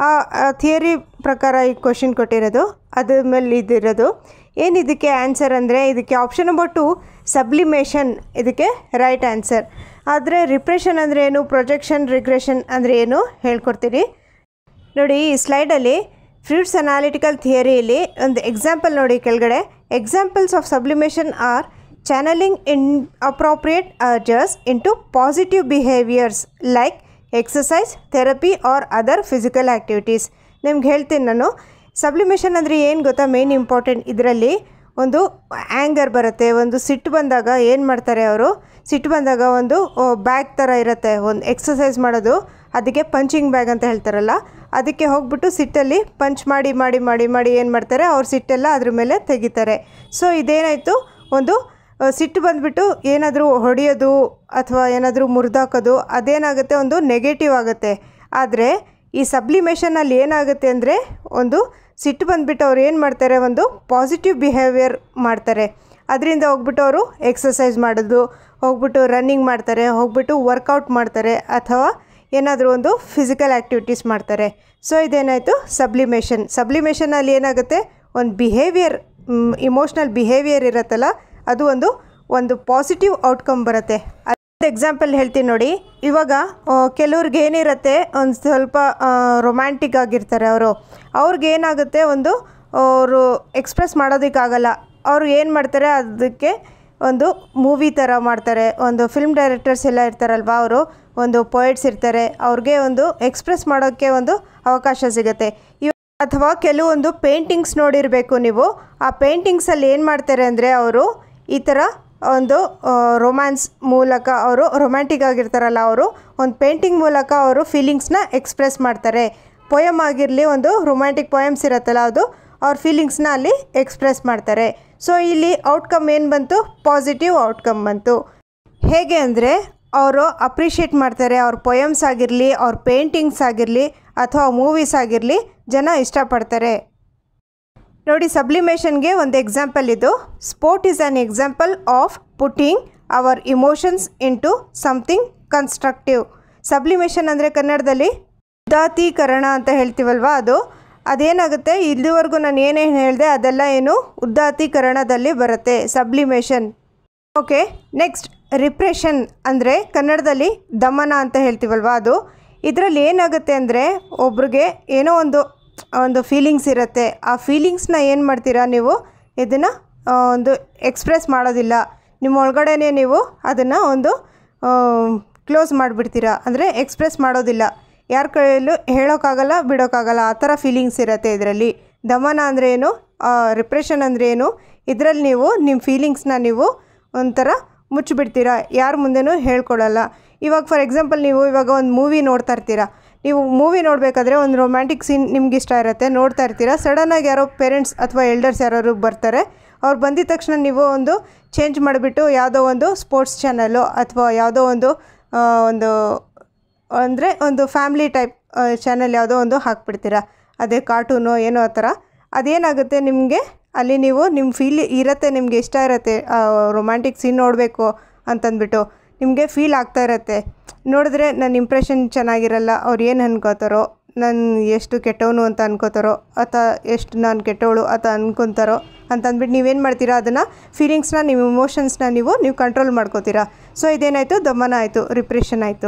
ಆ ಥಿಯರಿ ಪ್ರಕಾರ ಈ ಕ್ವಶನ್ ಕೊಟ್ಟಿರೋದು ಅದ್ರ ಮೇಲೆ ಇದಿರೋದು ಏನು ಇದಕ್ಕೆ ಆನ್ಸರ್ ಅಂದರೆ ಇದಕ್ಕೆ ಆಪ್ಷನ್ ನಂಬರ್ ಟು ಸಬ್ಲಿಮೇಷನ್ ಇದಕ್ಕೆ ರೈಟ್ ಆನ್ಸರ್ ಆದರೆ ರಿಪ್ರೆಷನ್ ಅಂದರೆ ಏನು ಪ್ರೊಜೆಕ್ಷನ್ ರಿಗ್ರೆಷನ್ ಅಂದರೆ ಏನು ಹೇಳ್ಕೊಡ್ತೀನಿ ನೋಡಿ ಈ ಸ್ಲೈಡಲ್ಲಿ ಫ್ರೂಟ್ಸ್ ಅನಾಲಿಟಿಕಲ್ ಥಿಯರಿಯಲ್ಲಿ ಒಂದು ಎಕ್ಸಾಂಪಲ್ ನೋಡಿ ಕೆಳಗಡೆ examples of sublimation or channelling inappropriate urges into positive behaviours like exercise therapy or other physical activities ನಿಮ್ಗೆ ಹೇಳ್ತೀನಿ ನಾನು ಸಬ್ಲಿಮೇಷನ್ ಅಂದರೆ ಏನು ಗೊತ್ತಾ ಮೇನ್ ಇಂಪಾರ್ಟೆಂಟ್ ಇದರಲ್ಲಿ ಒಂದು ಆ್ಯಂಗರ್ ಬರುತ್ತೆ ಒಂದು ಸಿಟ್ಟು ಬಂದಾಗ ಏನು ಮಾಡ್ತಾರೆ ಅವರು ಸಿಟ್ಟು ಬಂದಾಗ ಒಂದು ಬ್ಯಾಗ್ ಥರ ಇರುತ್ತೆ ಒಂದು ಎಕ್ಸಸೈಸ್ ಮಾಡೋದು ಅದಕ್ಕೆ ಪಂಚಿಂಗ್ ಬ್ಯಾಗ್ ಅಂತ ಹೇಳ್ತಾರಲ್ಲ ಅದಕ್ಕೆ ಹೋಗ್ಬಿಟ್ಟು ಸಿಟ್ಟಲ್ಲಿ ಪಂಚ್ ಮಾಡಿ ಮಾಡಿ ಮಾಡಿ ಮಾಡಿ ಏನು ಮಾಡ್ತಾರೆ ಅವ್ರ ಸಿಟ್ಟೆಲ್ಲ ಅದ್ರ ಮೇಲೆ ತೆಗಿತಾರೆ ಸೊ ಇದೇನಾಯಿತು ಒಂದು ಆ, ಸಿಟ್ಟು ಬಂದುಬಿಟ್ಟು ಏನಾದರೂ ಹೊಡೆಯೋದು ಅಥವಾ ಏನಾದರೂ ಮುರಿದಾಕೋದು ಅದೇನಾಗುತ್ತೆ ಒಂದು ನೆಗೆಟಿವ್ ಆಗುತ್ತೆ ಆದರೆ ಈ ಸಬ್ಲಿಮೇಷನಲ್ಲಿ ಏನಾಗುತ್ತೆ ಅಂದರೆ ಒಂದು ಸಿಟ್ಟು ಬಂದುಬಿಟ್ಟು ಅವ್ರು ಏನು ಮಾಡ್ತಾರೆ ಒಂದು ಪಾಸಿಟಿವ್ ಬಿಹೇವಿಯರ್ ಮಾಡ್ತಾರೆ ಅದರಿಂದ ಹೋಗ್ಬಿಟ್ಟು ಅವರು ಎಕ್ಸಸೈಸ್ ಮಾಡೋದು ಹೋಗ್ಬಿಟ್ಟು ರನ್ನಿಂಗ್ ಮಾಡ್ತಾರೆ ಹೋಗ್ಬಿಟ್ಟು ವರ್ಕೌಟ್ ಮಾಡ್ತಾರೆ ಅಥವಾ ಏನಾದರೂ ಒಂದು ಫಿಸಿಕಲ್ ಆ್ಯಕ್ಟಿವಿಟೀಸ್ ಮಾಡ್ತಾರೆ ಸೊ ಇದೇನಾಯಿತು ಸಬ್ಲಿಮೇಷನ್ ಸಬ್ಲಿಮೇಷನಲ್ಲಿ ಏನಾಗುತ್ತೆ ಒಂದು ಬಿಹೇವಿಯರ್ ಇಮೋಷ್ನಲ್ ಬಿಹೇವಿಯರ್ ಇರುತ್ತಲ್ಲ ಅದು ಒಂದು ಒಂದು ಪಾಸಿಟಿವ್ ಔಟ್ಕಮ್ ಬರುತ್ತೆ ಅದು ಎಕ್ಸಾಂಪಲ್ ಹೇಳ್ತೀನಿ ನೋಡಿ ಇವಾಗ ಆ, ಕೆಲವ್ರಿಗೆ ಏನಿರುತ್ತೆ ಒಂದು ಸ್ವಲ್ಪ ರೊಮ್ಯಾಂಟಿಕ್ ಆಗಿರ್ತಾರೆ ಅವರು ಅವ್ರಿಗೆ ಏನಾಗುತ್ತೆ ಒಂದು ಅವರು ಎಕ್ಸ್ಪ್ರೆಸ್ ಮಾಡೋದಕ್ಕಾಗಲ್ಲ ಅವರು ಏನು ಮಾಡ್ತಾರೆ ಅದಕ್ಕೆ ಒಂದು ಮೂವಿ ಥರ ಮಾಡ್ತಾರೆ ಒಂದು ಫಿಲ್ಮ್ ಡೈರೆಕ್ಟರ್ಸ್ ಎಲ್ಲ ಇರ್ತಾರಲ್ವ ಅವರು ಒಂದು ಪೊಯಿಟ್ಸ್ ಇರ್ತಾರೆ ಅವ್ರಿಗೆ ಒಂದು ಎಕ್ಸ್ಪ್ರೆಸ್ ಮಾಡೋಕ್ಕೆ ಒಂದು ಅವಕಾಶ ಸಿಗುತ್ತೆ ಇವ ಅಥವಾ ಕೆಲವೊಂದು ಪೇಂಟಿಂಗ್ಸ್ ನೋಡಿರಬೇಕು ನೀವು ಆ ಪೇಂಟಿಂಗ್ಸಲ್ಲಿ ಏನು ಮಾಡ್ತಾರೆ ಅಂದರೆ ಅವರು ಈ ಥರ ಒಂದು ರೊಮ್ಯಾನ್ಸ್ ಮೂಲಕ ಅವರು ರೊಮ್ಯಾಂಟಿಕ್ ಆಗಿರ್ತಾರಲ್ಲ ಅವರು ಒಂದು ಪೇಂಟಿಂಗ್ ಮೂಲಕ ಅವರು ಫೀಲಿಂಗ್ಸ್ನ ಎಕ್ಸ್ಪ್ರೆಸ್ ಮಾಡ್ತಾರೆ ಪೊಯಮ್ ಆಗಿರಲಿ ಒಂದು ರೊಮ್ಯಾಂಟಿಕ್ ಪೊಯಮ್ಸ್ ಇರುತ್ತಲ್ಲ ಅದು ಅವ್ರ ಫೀಲಿಂಗ್ಸ್ನ ಅಲ್ಲಿ ಎಕ್ಸ್ಪ್ರೆಸ್ ಮಾಡ್ತಾರೆ ಸೊ ಇಲ್ಲಿ ಔಟ್ಕಮ್ ಏನು ಬಂತು ಪಾಸಿಟಿವ್ ಔಟ್ಕಮ್ ಬಂತು ಹೇಗೆ ಅಂದರೆ ಅವರು ಅಪ್ರಿಷಿಯೇಟ್ ಮಾಡ್ತಾರೆ ಅವ್ರ ಪೊಯಮ್ಸ್ ಆಗಿರಲಿ ಅವ್ರ ಪೇಂಟಿಂಗ್ಸ್ ಆಗಿರಲಿ ಅಥವಾ ಮೂವೀಸ್ ಆಗಿರಲಿ ಜನ ಇಷ್ಟಪಡ್ತಾರೆ ನೋಡಿ ಸಬ್ಲಿಮೇಷನ್ಗೆ ಒಂದು ಎಕ್ಸಾಂಪಲ್ ಇದು sport is an example of putting our emotions into something constructive sublimation ಅಂದರೆ ಕನ್ನಡದಲ್ಲಿ ಉದಾತೀಕರಣ ಅಂತ ಹೇಳ್ತೀವಲ್ವ ಅದು ಅದೇನಾಗುತ್ತೆ ಇಲ್ಲಿವರೆಗೂ ನಾನು ಏನೇನು ಹೇಳಿದೆ ಅದೆಲ್ಲ ಏನು ಉದಾತೀಕರಣದಲ್ಲಿ ಬರುತ್ತೆ ಸಬ್ಲಿಮೇಷನ್ ಓಕೆ ನೆಕ್ಸ್ಟ್ ರಿಪ್ರೆಷನ್ ಅಂದರೆ ಕನ್ನಡದಲ್ಲಿ ದಮನ ಅಂತ ಹೇಳ್ತೀವಲ್ವ ಅದು ಇದರಲ್ಲಿ ಏನಾಗುತ್ತೆ ಅಂದರೆ ಒಬ್ರಿಗೆ ಏನೋ ಒಂದು ಒಂದು ಫೀಲಿಂಗ್ಸ್ ಇರುತ್ತೆ ಆ ಫೀಲಿಂಗ್ಸ್ನ ಏನು ಮಾಡ್ತೀರಾ ನೀವು ಇದನ್ನು ಒಂದು ಎಕ್ಸ್ಪ್ರೆಸ್ ಮಾಡೋದಿಲ್ಲ ನಿಮ್ಮ ಒಳಗಡೆನೇ ನೀವು ಅದನ್ನು ಒಂದು ಕ್ಲೋಸ್ ಮಾಡಿಬಿಡ್ತೀರಾ ಅಂದರೆ ಎಕ್ಸ್ಪ್ರೆಸ್ ಮಾಡೋದಿಲ್ಲ ಯಾರ ಕೈಯಲ್ಲೂ ಹೇಳೋಕ್ಕಾಗಲ್ಲ ಬಿಡೋಕ್ಕಾಗಲ್ಲ ಆ ಥರ ಫೀಲಿಂಗ್ಸ್ ಇರುತ್ತೆ ಇದರಲ್ಲಿ ದಮನ ಅಂದರೆ ಏನು ರಿಪ್ರೆಷನ್ ಅಂದರೆ ಏನು ಇದರಲ್ಲಿ ನೀವು ನಿಮ್ಮ ಫೀಲಿಂಗ್ಸ್ನ ನೀವು ಒಂಥರ ಮುಚ್ಚಿಬಿಡ್ತೀರಾ ಯಾರ ಮುಂದೆನೂ ಹೇಳ್ಕೊಡಲ್ಲ ಇವಾಗ ಫಾರ್ ಎಕ್ಸಾಂಪಲ್ ನೀವು ಇವಾಗ ಒಂದು ಮೂವಿ ನೋಡ್ತಾ ಇರ್ತೀರಾ ನೀವು ಮೂವಿ ನೋಡಬೇಕಾದ್ರೆ ಒಂದು ರೊಮ್ಯಾಂಟಿಕ್ ಸೀನ್ ನಿಮ್ಗೆ ಇಷ್ಟ ಇರುತ್ತೆ ನೋಡ್ತಾ ಇರ್ತೀರಾ ಸಡನ್ನಾಗಿ ಯಾರೋ ಪೇರೆಂಟ್ಸ್ ಅಥವಾ ಎಲ್ಡರ್ಸ್ ಯಾರು ಬರ್ತಾರೆ ಅವ್ರು ಬಂದಿದ ತಕ್ಷಣ ನೀವು ಒಂದು ಚೇಂಜ್ ಮಾಡಿಬಿಟ್ಟು ಯಾವುದೋ ಒಂದು ಸ್ಪೋರ್ಟ್ಸ್ ಚಾನಲ್ಲು ಅಥವಾ ಯಾವುದೋ ಒಂದು ಆ, ಒಂದು ಅಂದರೆ ಒಂದು ಫ್ಯಾಮ್ಲಿ ಟೈಪ್ ಚಾನಲ್ ಯಾವುದೋ ಒಂದು ಹಾಕ್ಬಿಡ್ತೀರಾ ಅದೇ ಕಾರ್ಟೂನು ಏನೋ ಆ ಥರ ಅದೇನಾಗುತ್ತೆ ನಿಮಗೆ ಅಲ್ಲಿ ನೀವು ನಿಮ್ಮ ಫೀಲ್ ಇರುತ್ತೆ ನಿಮಗೆ ಇಷ್ಟ ಇರುತ್ತೆ ರೊಮ್ಯಾಂಟಿಕ್ ಸೀನ್ ನೋಡಬೇಕು ಅಂತಂದ್ಬಿಟ್ಟು ನಿಮಗೆ ಫೀಲ್ ಆಗ್ತಾ ಇರತ್ತೆ ನೋಡಿದ್ರೆ ನನ್ನ ಇಂಪ್ರೆಷನ್ ಚೆನ್ನಾಗಿರಲ್ಲ ಅವ್ರು ಏನು ಅನ್ಕೋತಾರೋ ನಾನು ಎಷ್ಟು ಕೆಟ್ಟವನು ಅಂತ ಅನ್ಕೋತಾರೋ ಅಥವಾ ಎಷ್ಟು ನಾನು ಕೆಟ್ಟವಳು ಅಥವಾ ಅನ್ಕೊತಾರೋ ಅಂತಂದ್ಬಿಟ್ಟು ನೀವೇನು ಮಾಡ್ತೀರಾ ಅದನ್ನು ಫೀಲಿಂಗ್ಸ್ನ ನಿಮ್ಮ ಇಮೋಷನ್ಸ್ನ ನೀವು ನೀವು ಕಂಟ್ರೋಲ್ ಮಾಡ್ಕೋತೀರಾ ಸೊ ಇದೇನಾಯಿತು ದಮನ ಆಯಿತು ರಿಪ್ರೆಷನ್ ಆಯಿತು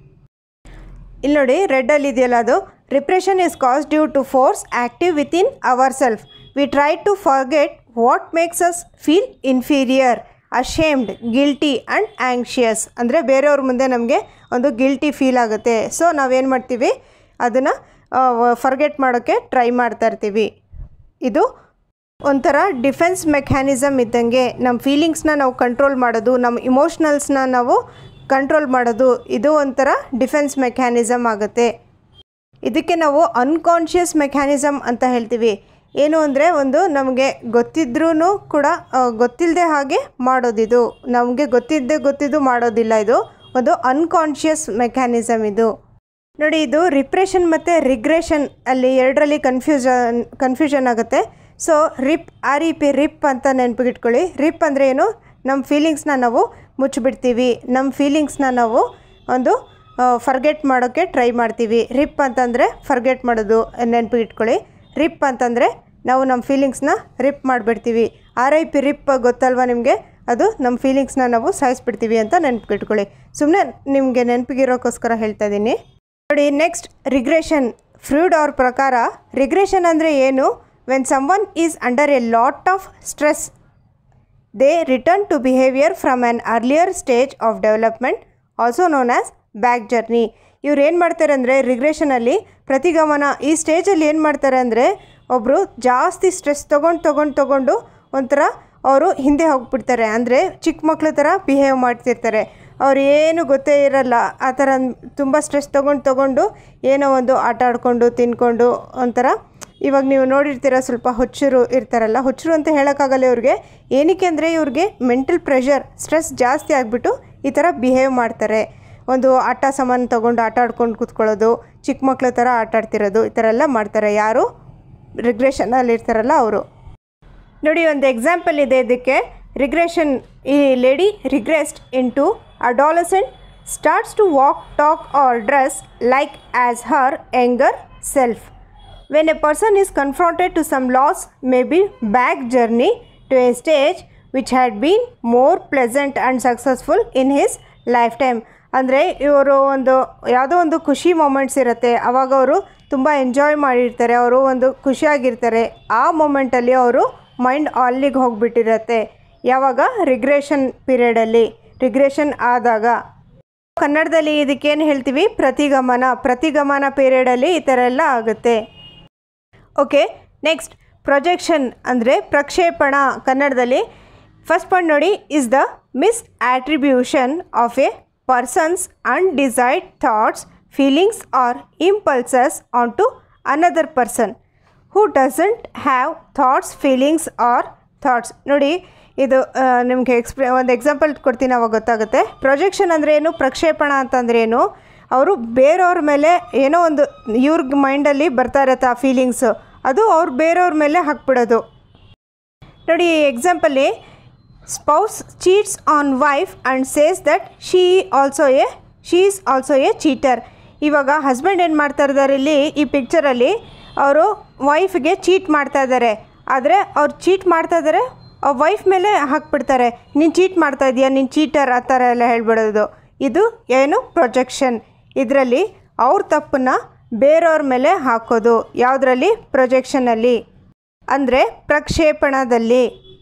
ಇಲ್ಲಿ ನೋಡಿ ರೆಡ್ಡಲ್ಲಿ ಇದೆಯಲ್ಲ ಅದು repression is cause due to force active within our self we try to forget what makes us feel inferior ashamed guilty and anxious ಅಂದರೆ ಬೇರೆಯವ್ರ ಮುಂದೆ ನಮಗೆ ಒಂದು ಗಿಲ್ಟಿ ಫೀಲ್ ಆಗುತ್ತೆ ಸೊ ನಾವೇನು ಮಾಡ್ತೀವಿ ಅದನ್ನು ಫರ್ಗೆಟ್ ಮಾಡೋಕ್ಕೆ ಟ್ರೈ ಮಾಡ್ತಾ ಇರ್ತೀವಿ ಇದು ಒಂಥರ ಡಿಫೆನ್ಸ್ ಮೆಕ್ಯಾನಿಸಮ್ ಇದ್ದಂಗೆ ನಮ್ಮ ಫೀಲಿಂಗ್ಸ್ನ ನಾವು ಕಂಟ್ರೋಲ್ ಮಾಡೋದು ನಮ್ಮ ಇಮೋಷ್ನಲ್ಸ್ನ ನಾವು ಕಂಟ್ರೋಲ್ ಮಾಡೋದು ಇದು ಒಂಥರ ಡಿಫೆನ್ಸ್ ಮೆಕ್ಯಾನಿಸಮ್ ಆಗುತ್ತೆ ಇದಕ್ಕೆ ನಾವು ಅನ್ಕಾನ್ಷಿಯಸ್ ಮೆಕ್ಯಾನಿಸಮ್ ಅಂತ ಹೇಳ್ತೀವಿ ಏನು ಅಂದರೆ ಒಂದು ನಮಗೆ ಗೊತ್ತಿದ್ರೂ ಕೂಡ ಗೊತ್ತಿಲ್ಲದೆ ಹಾಗೆ ಮಾಡೋದಿದು ನಮಗೆ ಗೊತ್ತಿದ್ದೆ ಗೊತ್ತಿದ್ದು ಮಾಡೋದಿಲ್ಲ ಇದು ಒಂದು ಅನ್ಕಾನ್ಷಿಯಸ್ ಮೆಕ್ಯಾನಿಸಮ್ ಇದು ನೋಡಿ ಇದು ರಿಪ್ರೆಷನ್ ಮತ್ತು ರಿಗ್ರೆಷನ್ ಅಲ್ಲಿ ಎರಡರಲ್ಲಿ ಕನ್ಫ್ಯೂಷನ್ ಕನ್ಫ್ಯೂಷನ್ ಆಗುತ್ತೆ so rep R E P rep ಅಂತ ನೆನಪಿಗಿಟ್ಕೊಳ್ಳಿ ರಿಪ್ ಅಂದರೆ ಏನು ನಮ್ಮ ಫೀಲಿಂಗ್ಸ್ನ ನಾವು ಮುಚ್ಚಿಬಿಡ್ತೀವಿ ನಮ್ಮ ಫೀಲಿಂಗ್ಸ್ನ ನಾವು ಒಂದು ಫರ್ಗೆಟ್ ಮಾಡೋಕ್ಕೆ ಟ್ರೈ ಮಾಡ್ತೀವಿ ರಿಪ್ ಅಂತಂದರೆ ಫರ್ಗೆಟ್ ಮಾಡೋದು ನೆನಪಿಗಿಟ್ಕೊಳ್ಳಿ ರಿಪ್ ಅಂತಂದರೆ ನಾವು ನಮ್ಮ ಫೀಲಿಂಗ್ಸ್ನ ರಿಪ್ ಮಾಡಿಬಿಡ್ತೀವಿ ಆರ್ ಐ ಪಿ ರಿಪ್ ಗೊತ್ತಲ್ವಾ ನಿಮಗೆ ಅದು ನಮ್ಮ ಫೀಲಿಂಗ್ಸ್ನ ನಾವು ಸಾಯಿಸ್ಬಿಡ್ತೀವಿ ಅಂತ ನೆನಪಿಟ್ಕೊಳ್ಳಿ ಸುಮ್ಮನೆ ನಿಮಗೆ ನೆನಪಿಗಿರೋಕ್ಕೋಸ್ಕರ ಹೇಳ್ತಾ ಇದ್ದೀನಿ ನೋಡಿ ನೆಕ್ಸ್ಟ್ ರಿಗ್ರೆಷನ್ ಫ್ರೂಡ್ ಅವ್ರ ಪ್ರಕಾರ ರಿಗ್ರೆಷನ್ ಅಂದರೆ ಏನು when someone is under a lot of stress they return to behaviour from an earlier stage of development also known as back journey ಇವ್ರು ಏನು ಮಾಡ್ತಾರೆ ಅಂದರೆ ರಿಗ್ರೆಷನಲ್ಲಿ ಪ್ರತಿಗಮನ ಈ ಸ್ಟೇಜಲ್ಲಿ ಏನು ಮಾಡ್ತಾರೆ ಅಂದರೆ ಒಬ್ಬರು ಜಾಸ್ತಿ ಸ್ಟ್ರೆಸ್ ತೊಗೊಂಡು ತೊಗೊಂಡು ತೊಗೊಂಡು ಒಂಥರ ಅವರು ಹಿಂದೆ ಹೋಗ್ಬಿಡ್ತಾರೆ ಅಂದರೆ ಚಿಕ್ಕ ಮಕ್ಳ ಥರ ಬಿಹೇವ್ ಮಾಡ್ತಿರ್ತಾರೆ ಅವ್ರು ಏನು ಗೊತ್ತೇ ಇರಲ್ಲ ಆ ಥರ ತುಂಬ ಸ್ಟ್ರೆಸ್ ತೊಗೊಂಡು ತೊಗೊಂಡು ಏನೋ ಒಂದು ಆಟ ಆಡ್ಕೊಂಡು ತಿನ್ಕೊಂಡು ಒಂಥರ ಇವಾಗ ನೀವು ನೋಡಿರ್ತೀರ ಸ್ವಲ್ಪ ಹುಚ್ಚರು ಇರ್ತಾರಲ್ಲ ಹುಚ್ಚರು ಅಂತ ಹೇಳೋಕ್ಕಾಗಲ್ಲ ಇವ್ರಿಗೆ ಏನಕ್ಕೆ ಅಂದರೆ ಇವ್ರಿಗೆ ಮೆಂಟಲ್ ಪ್ರೆಷರ್ ಸ್ಟ್ರೆಸ್ ಜಾಸ್ತಿ ಆಗಿಬಿಟ್ಟು ಈ ಥರ ಬಿಹೇವ್ ಮಾಡ್ತಾರೆ ಒಂದು ಆಟ ಸಾಮಾನು ತೊಗೊಂಡು ಆಟ ಆಡ್ಕೊಂಡು ಕೂತ್ಕೊಳ್ಳೋದು ಚಿಕ್ಕ ಮಕ್ಳ ಥರ ಆಟ ಆಡ್ತಿರೋದು ಈ ಥರ ಎಲ್ಲ ಮಾಡ್ತಾರೆ ಯಾರು ರಿಗ್ರೆಷನಲ್ಲಿ ಇರ್ತಾರಲ್ಲ ಅವರು ನೋಡಿ ಒಂದು ಎಕ್ಸಾಂಪಲ್ ಇದೆ ಇದಕ್ಕೆ ರಿಗ್ರೆಷನ್ ಈ lady regressed into adolescent starts to walk talk or dress like as her younger self when a person is confronted to some loss may be back journey to a stage which had been more pleasant and successful in his lifetime ಅಂದರೆ ಇವರು ಒಂದು ಯಾವುದೋ ಒಂದು ಖುಷಿ ಮೂಮೆಂಟ್ಸ್ ಇರುತ್ತೆ ಅವಾಗ ಅವರು ತುಂಬ ಎಂಜಾಯ್ ಮಾಡಿರ್ತಾರೆ ಅವರು ಒಂದು ಖುಷಿಯಾಗಿರ್ತಾರೆ ಆ ಮೂಮೆಂಟಲ್ಲಿ ಅವರು ಮೈಂಡ್ ಅಲ್ಲಿಗೆ ಹೋಗಿಬಿಟ್ಟಿರತ್ತೆ ಯಾವಾಗ ರಿಗ್ರೆಷನ್ ಪೀರಿಯಡಲ್ಲಿ ರಿಗ್ರೆಷನ್ ಆದಾಗ ಕನ್ನಡದಲ್ಲಿ ಇದಕ್ಕೇನು ಹೇಳ್ತೀವಿ ಪ್ರತಿಗಮನ ಪ್ರತಿಗಮನ ಪೀರಿಯಡಲ್ಲಿ ಈ ಥರ ಎಲ್ಲ ಆಗುತ್ತೆ ಓಕೆ ನೆಕ್ಸ್ಟ್ ಪ್ರೊಜೆಕ್ಷನ್ ಅಂದರೆ ಪ್ರಕ್ಷೇಪಣ ಕನ್ನಡದಲ್ಲಿ ಫಸ್ಟ್ ಪಾಯಿಂಟ್ ನೋಡಿ is the misattribution of a person's undesired thoughts feelings or impulses onto another person who doesn't have thoughts feelings or thoughts ನೋಡಿ ಇದು ನಿಮಗೆ ಎಕ್ಸ್ಪ್ಲೇ ಒಂದು ಎಕ್ಸಾಂಪಲ್ ಕೊಡ್ತೀನಿ ಅವಾಗ ಗೊತ್ತಾಗುತ್ತೆ ಪ್ರೊಜೆಕ್ಷನ್ ಅಂದರೆ ಏನು ಪ್ರಕ್ಷೇಪಣ ಅಂತಂದ್ರೆ ಏನು ಅವರು ಬೇರೆಯವ್ರ ಮೇಲೆ ಏನೋ ಒಂದು ಇವ್ರ ಮೈಂಡಲ್ಲಿ ಬರ್ತಾ ಇರತ್ತೆ ಆ ಫೀಲಿಂಗ್ಸು ಅದು ಅವ್ರು ಬೇರೆಯವ್ರ ಮೇಲೆ ಹಾಕ್ಬಿಡೋದು ನೋಡಿ ಎಕ್ಸಾಂಪಲ್ಲಿ spouse cheats on wife and says that she also a she is also a cheater ಇವಾಗ ಹಸ್ಬೆಂಡ್ ಏನು ಮಾಡ್ತಾ ಇದ್ದಾರೆ ಇಲ್ಲಿ ಈ ಪಿಕ್ಚರಲ್ಲಿ ಅವರು ವೈಫ್ಗೆ ಚೀಟ್ ಮಾಡ್ತಾ ಇದ್ದಾರೆ ಆದರೆ ಅವ್ರು ಚೀಟ್ ಮಾಡ್ತಾ ಇದ್ದಾರೆ ವೈಫ್ ಮೇಲೆ ಹಾಕ್ಬಿಡ್ತಾರೆ ನೀನು ಚೀಟ್ ಮಾಡ್ತಾ ಇದೀಯಾ ನೀನು ಚೀಟರ್ ಆ ಥರ ಎಲ್ಲ ಹೇಳ್ಬಿಡೋದು ಇದು ಏನು ಪ್ರೊಜೆಕ್ಷನ್ ಇದರಲ್ಲಿ ಅವ್ರ ತಪ್ಪನ್ನ ಬೇರೆಯವ್ರ ಮೇಲೆ ಹಾಕೋದು ಯಾವುದರಲ್ಲಿ ಪ್ರೊಜೆಕ್ಷನಲ್ಲಿ ಅಂದರೆ ಪ್ರಕ್ಷೇಪಣದಲ್ಲಿ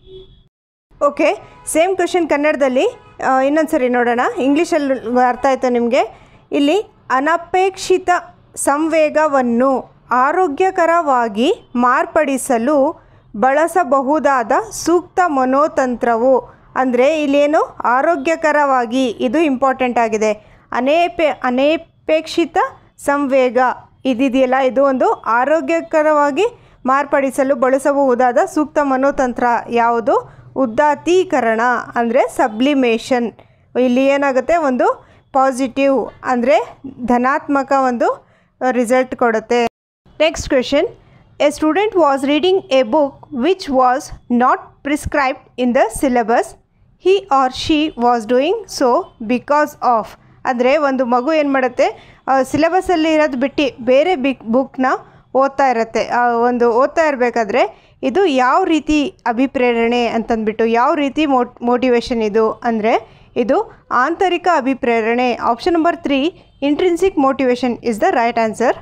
ಓಕೆ ಸೇಮ್ ಕ್ವಶನ್ ಕನ್ನಡದಲ್ಲಿ ಇನ್ನೊಂದು ಸರಿ ನೋಡೋಣ ಇಂಗ್ಲೀಷಲ್ಲಿ ಅರ್ಥ ಆಯಿತು ನಿಮಗೆ ಇಲ್ಲಿ ಅನಪೇಕ್ಷಿತ ಸಂವೇಗವನ್ನು ಆರೋಗ್ಯಕರವಾಗಿ ಮಾರ್ಪಡಿಸಲು ಬಳಸಬಹುದಾದ ಸೂಕ್ತ ಮನೋತಂತ್ರವು ಅಂದರೆ ಇಲ್ಲೇನು ಆರೋಗ್ಯಕರವಾಗಿ ಇದು ಇಂಪಾರ್ಟೆಂಟ್ ಆಗಿದೆ ಅನೇಪೆ ಅನೇಪೇಕ್ಷಿತ ಸಂವೇಗ ಇದಿದೆಯಲ್ಲ ಇದು ಒಂದು ಆರೋಗ್ಯಕರವಾಗಿ ಮಾರ್ಪಡಿಸಲು ಬಳಸಬಹುದಾದ ಸೂಕ್ತ ಮನೋತಂತ್ರ ಯಾವುದು ಉದಾತ್ತೀಕರಣ ಅಂದರೆ ಸಬ್ಲಿಮೇಷನ್ ಇಲ್ಲಿ ಏನಾಗುತ್ತೆ ಒಂದು ಪಾಸಿಟಿವ್ ಅಂದರೆ ಧನಾತ್ಮಕ ಒಂದು ರಿಸಲ್ಟ್ ಕೊಡುತ್ತೆ next question a student was reading a book which was not prescribed in the syllabus he or she was doing so because of ಅಂದರೆ ಒಂದು ಮಗು ಏನು ಮಾಡುತ್ತೆ ಸಿಲೆಬಸಲ್ಲಿ ಇರೋದು ಬಿಟ್ಟು ಬೇರೆ ಬಿಕ್ ಬುಕ್ನ ಓದ್ತಾ ಇರುತ್ತೆ ಆ ಒಂದು ಓದ್ತಾ ಇರಬೇಕಾದ್ರೆ ಇದು ಯಾವ ರೀತಿ ಅಭಿಪ್ರೇರಣೆ ಅಂತಂದ್ಬಿಟ್ಟು ಯಾವ ರೀತಿ ಮೋಟ್ ಮೋಟಿವೇಶನ್ ಇದು ಅಂದರೆ ಇದು ಆಂತರಿಕ ಅಭಿಪ್ರೇರಣೆ option number three intrinsic motivation is the right answer